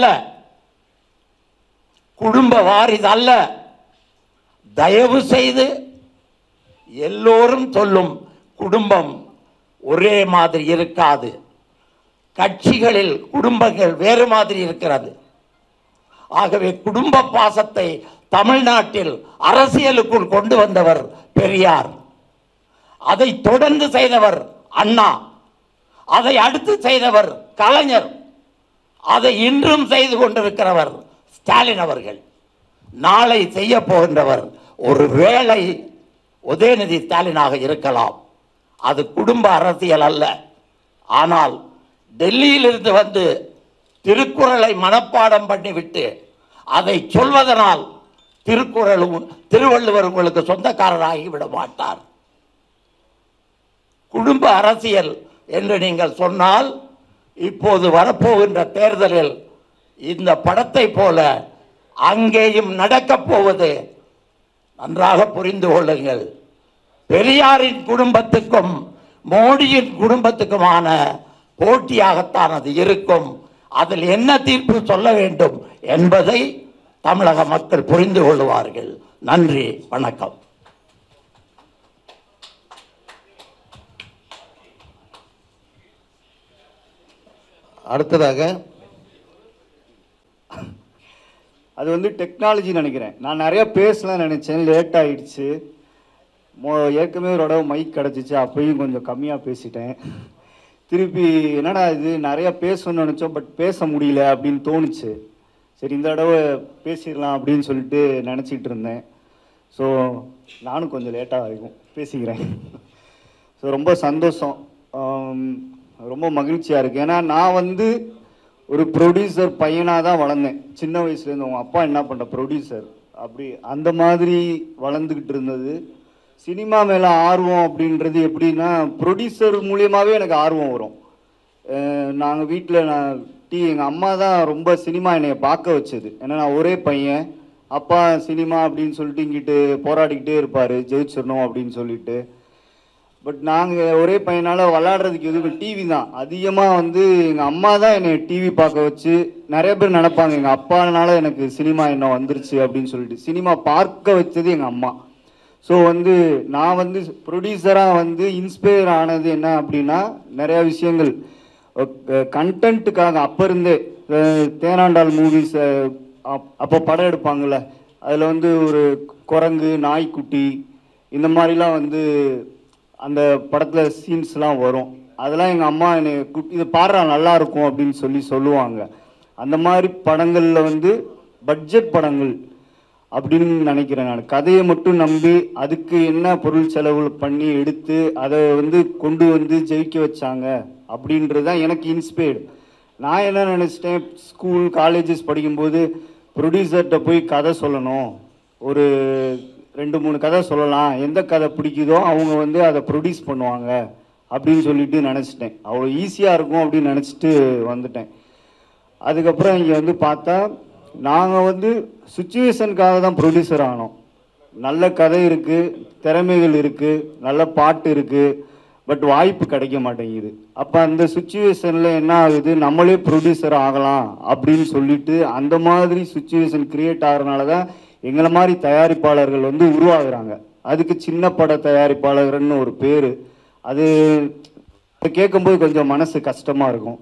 குடும்ப வாரிசு அல்ல தயவு செய்து எல்லோரும் சொல்லும் குடும்பம் ஒரே மாதிரி இருக்காது கட்சிகளில் குடும்பங்கள் வேறு மாதிரி இருக்கிறது ஆகவே குடும்ப பாசத்தை தமிழ்நாட்டில் அரசியலுக்குள் கொண்டு வந்தவர் பெரியார் அதை தொடர்ந்து செய்தவர் அண்ணா அதை அடுத்து செய்தவர் கலைஞர் அதை இன்றும் செய்து கொண்டிருக்கிறவர் ஸ்டாலின் அவர்கள் நாளை செய்ய போகின்றவர் ஒரு வேளை உதயநிதி ஸ்டாலினாக இருக்கலாம் அது குடும்ப அரசியல் அல்ல ஆனால் டெல்லியிலிருந்து வந்து திருக்குறளை மனப்பாடம் பண்ணிவிட்டு அதை சொல்வதனால் திருக்குறளும் திருவள்ளுவர் உங்களுக்கு சொந்தக்காரராகி விட மாட்டார் குடும்ப அரசியல் என்று நீங்கள் சொன்னால் இப்போது வரப்போகின்ற தேர்தலில் இந்த படத்தை போல அங்கேயும் நடக்கப் போவது நன்றாக புரிந்து கொள்ளுங்கள் பெரியாரின் குடும்பத்துக்கும் மோடியின் குடும்பத்துக்குமான போட்டியாகத்தான் அது இருக்கும் அதில் என்ன தீர்ப்பு சொல்ல வேண்டும் என்பதை தமிழக மக்கள் புரிந்து கொள்வார்கள் நன்றி வணக்கம் அடுத்ததாக அது வந்து டெக்னாலஜி நினைக்கிறேன் நான் நிறைய பேசலாம் நினைச்சேன் லேட் ஆயிடுச்சு மோ ஏற்கனவே ஒரு தடவை மைக் கிடச்சிச்சு அப்பயும் கொஞ்சம் கம்மியாக பேசிட்டேன் திருப்பி என்னடா இது நிறைய பேசணும்னு நினச்சோம் பட் பேச முடியல அப்படின்னு தோணுச்சு சரி இந்த தடவை பேசிடலாம் அப்படின்னு சொல்லிட்டு நினச்சிட்டு இருந்தேன் ஸோ நானும் கொஞ்சம் லேட்டாக ஆகும் பேசிக்கிறேன் ஸோ ரொம்ப சந்தோஷம் ஆம், ரொம்ப மகிழ்ச்சியாக இருக்குது ஏன்னா நான் வந்து ஒரு ப்ரொடியூசர் பையனாக தான் வளர்ந்தேன் சின்ன வயசுலேருந்து உங்கள் அப்பா என்ன பண்ணுற ப்ரொடியூசர் அப்படி அந்த மாதிரி வளர்ந்துக்கிட்டு இருந்தது சினிமா மேலே ஆர்வம் அப்படின்றது எப்படின்னா ப்ரொடியூசர் மூலியமாகவே எனக்கு ஆர்வம் வரும் நாங்கள் வீட்டில் நான் டீ எங்கள் அம்மா தான் ரொம்ப சினிமா என்னைய பார்க்க வச்சது ஏன்னா நான் ஒரே பையன் அப்பா சினிமா அப்படின்னு சொல்லிட்டு இங்கிட்டு போராடிக்கிட்டே இருப்பார் ஜெயிச்சிடணும் அப்படின்னு சொல்லிட்டு பட் நாங்கள் ஒரே பையனால் விளாடுறதுக்கு எதுவும் டிவி தான் அதிகமாக வந்து எங்கள் அம்மா தான் என்னை டிவி பார்க்க வச்சு நிறைய பேர் நினைப்பாங்க எங்கள் அப்பானால எனக்கு சினிமா என்ன வந்துருச்சு அப்படின்னு சொல்லிட்டு சினிமா பார்க்க வச்சது எங்கள் அம்மா ஸோ வந்து நான் வந்து ப்ரொடியூசராக வந்து இன்ஸ்பயர் ஆனது என்ன அப்படின்னா நிறையா விஷயங்கள் கண்டென்ட்டுக்காக அப்போ இருந்தே அஹ், தேனாண்டாள் மூவிஸ் அப்போ படம் எடுப்பாங்கள்ல அதில் வந்து ஒரு குரங்கு நாய்க்குட்டி இந்த மாதிரிலாம் வந்து அந்த படத்தில் சீன்ஸ்லாம் வரும் அதெல்லாம் எங்கள் அம்மா என்னை கூப்- இது பாடுறா நல்லா இருக்கும் அப்படின்னு சொல்லி சொல்லுவாங்க அந்த மாதிரி படங்களில் வந்து பட்ஜெட் படங்கள் அப்படின்னு நினைக்கிறேன் நான் கதையை மட்டும் நம்பி அதுக்கு என்ன பொருள் செலவு பண்ணி எடுத்து அதை வந்து கொண்டு வந்து ஜெயிக்க வச்சாங்க அப்படின்றது தான் எனக்கு இன்ஸ்பயர்டு நான் என்ன நினச்சிட்டேன் ஸ்கூல் காலேஜஸ் படிக்கும்போது ப்ரொடியூசர்கிட்ட போய் கதை சொல்லணும் ஒரு ரெண்டு மூணு கதை சொல்லலாம் எந்த கதை பிடிக்குதோ அவங்க வந்து அதை ப்ரொடியூஸ் பண்ணுவாங்க அப்படின்னு சொல்லிட்டு நினச்சிட்டேன் அவ்வளோ ஈஸியாக இருக்கும் அப்படின்னு நினச்சிட்டு வந்துட்டேன் அதுக்கப்புறம் இங்கே வந்து பார்த்தா நாங்கள் வந்து சுச்சுவேஷனுக்காக தான் ப்ரொடியூசர் ஆனோம் நல்ல கதை இருக்குது திறமைகள் இருக்குது நல்ல பாட்டு இருக்குது பட் வாய்ப்பு கிடைக்க மாட்டேங்குது அப்போ அந்த சுச்சுவேஷனில் என்ன ஆகுது நம்மளே ப்ரொடியூசர் ஆகலாம் அப்படின்னு சொல்லிட்டு அந்த மாதிரி சுச்சுவேஷன் கிரியேட் ஆகிறனால தான் எங்களை மாதிரி தயாரிப்பாளர்கள் வந்து உருவாகுறாங்க அதுக்கு சின்ன பட தயாரிப்பாளர்கள்னு ஒரு பேர் அது அதை கேட்கும்போது கொஞ்சம் மனசு கஷ்டமாக இருக்கும்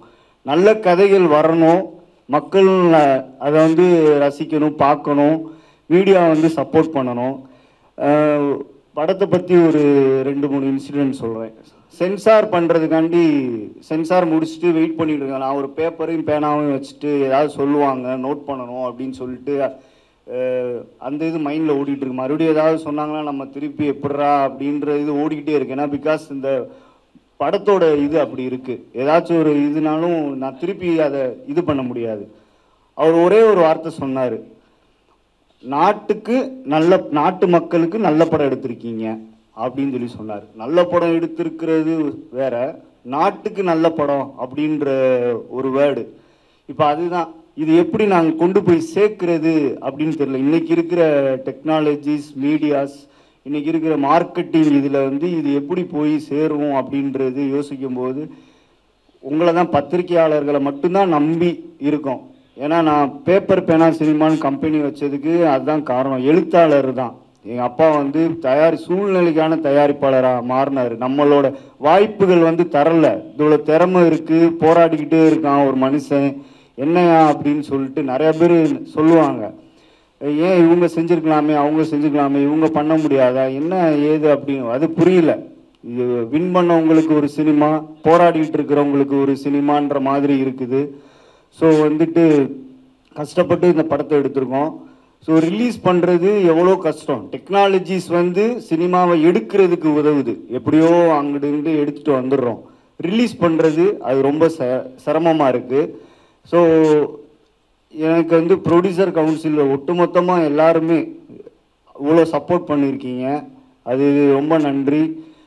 நல்ல கதைகள் வரணும் மக்கள் அஹ், அதை வந்து ரசிக்கணும் பார்க்கணும் மீடியா வந்து சப்போர்ட் பண்ணணும் அஹ், படத்தை பற்றி ஒரு ரெண்டு மூணு இன்சிடென்ட் சொல்கிறேன் சென்சார் பண்ணுறதுக்காண்டி சென்சார் முடிச்சுட்டு வெயிட் பண்ணிட்டு இருக்கேன் நான் ஒரு பேப்பரையும் பேனாவையும் வச்சுட்டு ஏதாவது சொல்லுவாங்க நோட் பண்ணணும் அப்படின்னு சொல்லிட்டு அஹ், அந்த இது மைண்டில் ஓடிட்டு இருக்கு மறுபடியும் ஏதாவது சொன்னாங்கன்னா நம்ம திருப்பி எப்படிறா அப்படின்ற இது ஓடிக்கிட்டே இருக்கு ஏன்னா பிகாஸ் இந்த படத்தோட இது அப்படி இருக்கு ஏதாச்சும் ஒரு இதுனாலும் நான் திருப்பி அதை இது பண்ண முடியாது அவர் ஒரே ஒரு வார்த்தை சொன்னார் நாட்டுக்கு நல்ல நாட்டு மக்களுக்கு நல்ல படம் எடுத்திருக்கீங்க அப்படின்னு சொல்லி சொன்னார் நல்ல படம் எடுத்திருக்கிறது வேற நாட்டுக்கு நல்ல படம் அப்படின்ற ஒரு வேர்டு இப்போ அதுதான் இது எப்படி நாங்கள் கொண்டு போய் சேர்க்கிறது அப்படின்னு தெரியல இன்னைக்கு இருக்கிற டெக்னாலஜிஸ் மீடியாஸ் இன்னைக்கு இருக்கிற மார்க்கெட்டிங் இதில் வந்து இது எப்படி போய் சேரும் அப்படின்றது யோசிக்கும் போது உங்களை தான் பத்திரிகையாளர்களை மட்டும்தான் நம்பி இருக்கோம் ஏன்னா நான் பேப்பர் பேனா சினிமான்னு கம்பெனி வச்சதுக்கு அதுதான் காரணம் எழுத்தாளர் தான் எங்கள் அப்பா வந்து தயாரி சூழ்நிலைக்கான தயாரிப்பாளராக மாறினார் நம்மளோட வாய்ப்புகள் வந்து தரல இவ்வளோ திறமை இருக்குது போராடிக்கிட்டே இருக்கான் ஒரு மனுஷன் என்னையா அப்படின்னு சொல்லிட்டு நிறைய பேர் சொல்லுவாங்க ஏன் இவங்க செஞ்சிருக்கலாமே அவங்க செஞ்சிருக்கலாமே இவங்க பண்ண முடியாதா என்ன ஏது அப்படின்னு அது புரியல இது வின் பண்ணவங்களுக்கு ஒரு சினிமா போராடிட்டு இருக்கிறவங்களுக்கு ஒரு சினிமான்ற மாதிரி இருக்குது ஸோ வந்துட்டு கஷ்டப்பட்டு இந்த படத்தை எடுத்திருக்கோம் ஸோ ரிலீஸ் பண்ணுறது எவ்வளோ கஷ்டம் டெக்னாலஜிஸ் வந்து சினிமாவை எடுக்கிறதுக்கு உதவுது எப்படியோ அங்கிட்டு இருந்து எடுத்துகிட்டு வந்துடுறோம் ரிலீஸ் பண்ணுறது அது ரொம்ப ச சிரமமாக இருக்குது ஸோ எனக்கு வந்து ப்ரொடியூசர் கவுன்சிலில் ஒட்டுமொத்தமாக எல்லாருமே இவ்வளோ சப்போர்ட் பண்ணியிருக்கீங்க அது ரொம்ப நன்றி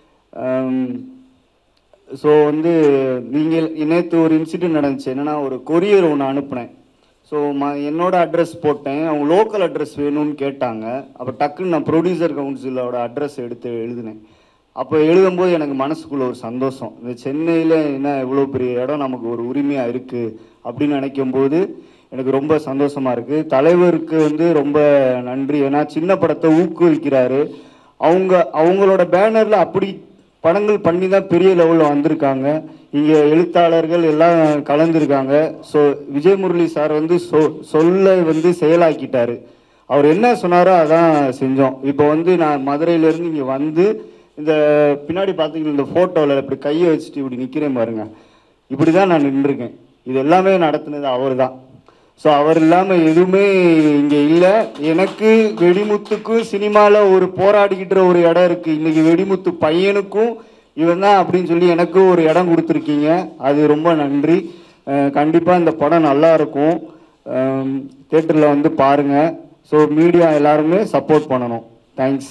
ஸோ வந்து நீங்கள் நேற்று ஒரு இன்சிடென்ட் நடந்துச்சு என்னன்னா ஒரு கொரியர் ஒன்று அனுப்புனேன் ஸோ ம என்னோட அட்ரஸ் போட்டேன் அவங்க லோக்கல் அட்ரஸ் வேணும்னு கேட்டாங்க அப்போ டக்குன்னு நான் ப்ரொடியூசர் கவுன்சிலோட அட்ரஸ் எடுத்து எழுதினேன் அப்போ எழுதும்போது எனக்கு மனசுக்குள்ள ஒரு சந்தோஷம் இந்த சென்னையில் என்ன இவ்வளோ பெரிய இடம் நமக்கு ஒரு உரிமையாக இருக்குது அப்படின்னு நினைக்கும் போது எனக்கு ரொம்ப சந்தோஷமா இருக்கு தலைவருக்கு வந்து ரொம்ப நன்றி ஏன்னா சின்ன படத்தை ஊக்குவிக்கிறாரு அவங்க அவங்களோட பேனர்ல அப்படி படங்கள் பண்ணி தான் பெரிய லெவலில் வந்திருக்காங்க இங்கே எழுத்தாளர்கள் எல்லாம் கலந்துருக்காங்க ஸோ விஜய் முரளி சார் வந்து சொ சொல்ல வந்து செயலாக்கிட்டாரு அவர் என்ன சொன்னாரோ அதான் செஞ்சோம் இப்போ வந்து நான் மதுரையிலேருந்து இங்கே வந்து இந்த பின்னாடி பார்த்தீங்கன்னா இந்த ஃபோட்டோவில் இப்படி கையை வச்சுட்டு இப்படி நிற்கிறேன் பாருங்க இப்படி தான் நான் நின்றுருக்கேன் இது எல்லாமே நடத்துனது அவர் தான் ஸோ அவர் இல்லாமல் எதுவுமே இங்கே இல்லை எனக்கு வெடிமுத்துக்கும் சினிமாவில் ஒரு போராடிக்கிட்ட ஒரு இடம் இருக்குது இன்னைக்கு வெடிமுத்து பையனுக்கும் இவன் தான் அப்படின்னு சொல்லி எனக்கும் ஒரு இடம் கொடுத்துருக்கீங்க அது ரொம்ப நன்றி கண்டிப்பாக இந்த படம் நல்லா இருக்கும் தேட்டரில் வந்து பாருங்கள் ஸோ மீடியா எல்லாருமே சப்போர்ட் பண்ணணும் தேங்க்ஸ்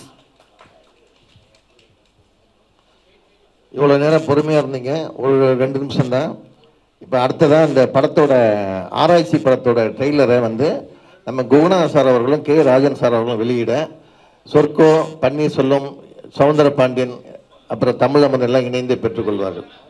இவ்வளோ நேரம் பொறுமையாக இருந்தீங்க ஒரு ரெண்டு நிமிஷம் தான் இப்போ அடுத்ததாக இந்த படத்தோட ஆராய்ச்சி படத்தோட ட்ரெய்லரை வந்து நம்ம குணா சார் அவர்களும் கே ராஜன் சார் அவர்களும் வெளியிட சொர்க்கோ பன்னீர்செல்வம் சவுந்தர பாண்டியன் அப்புறம் தமிழமன் எல்லாம் இணைந்து பெற்றுக்கொள்வார்கள்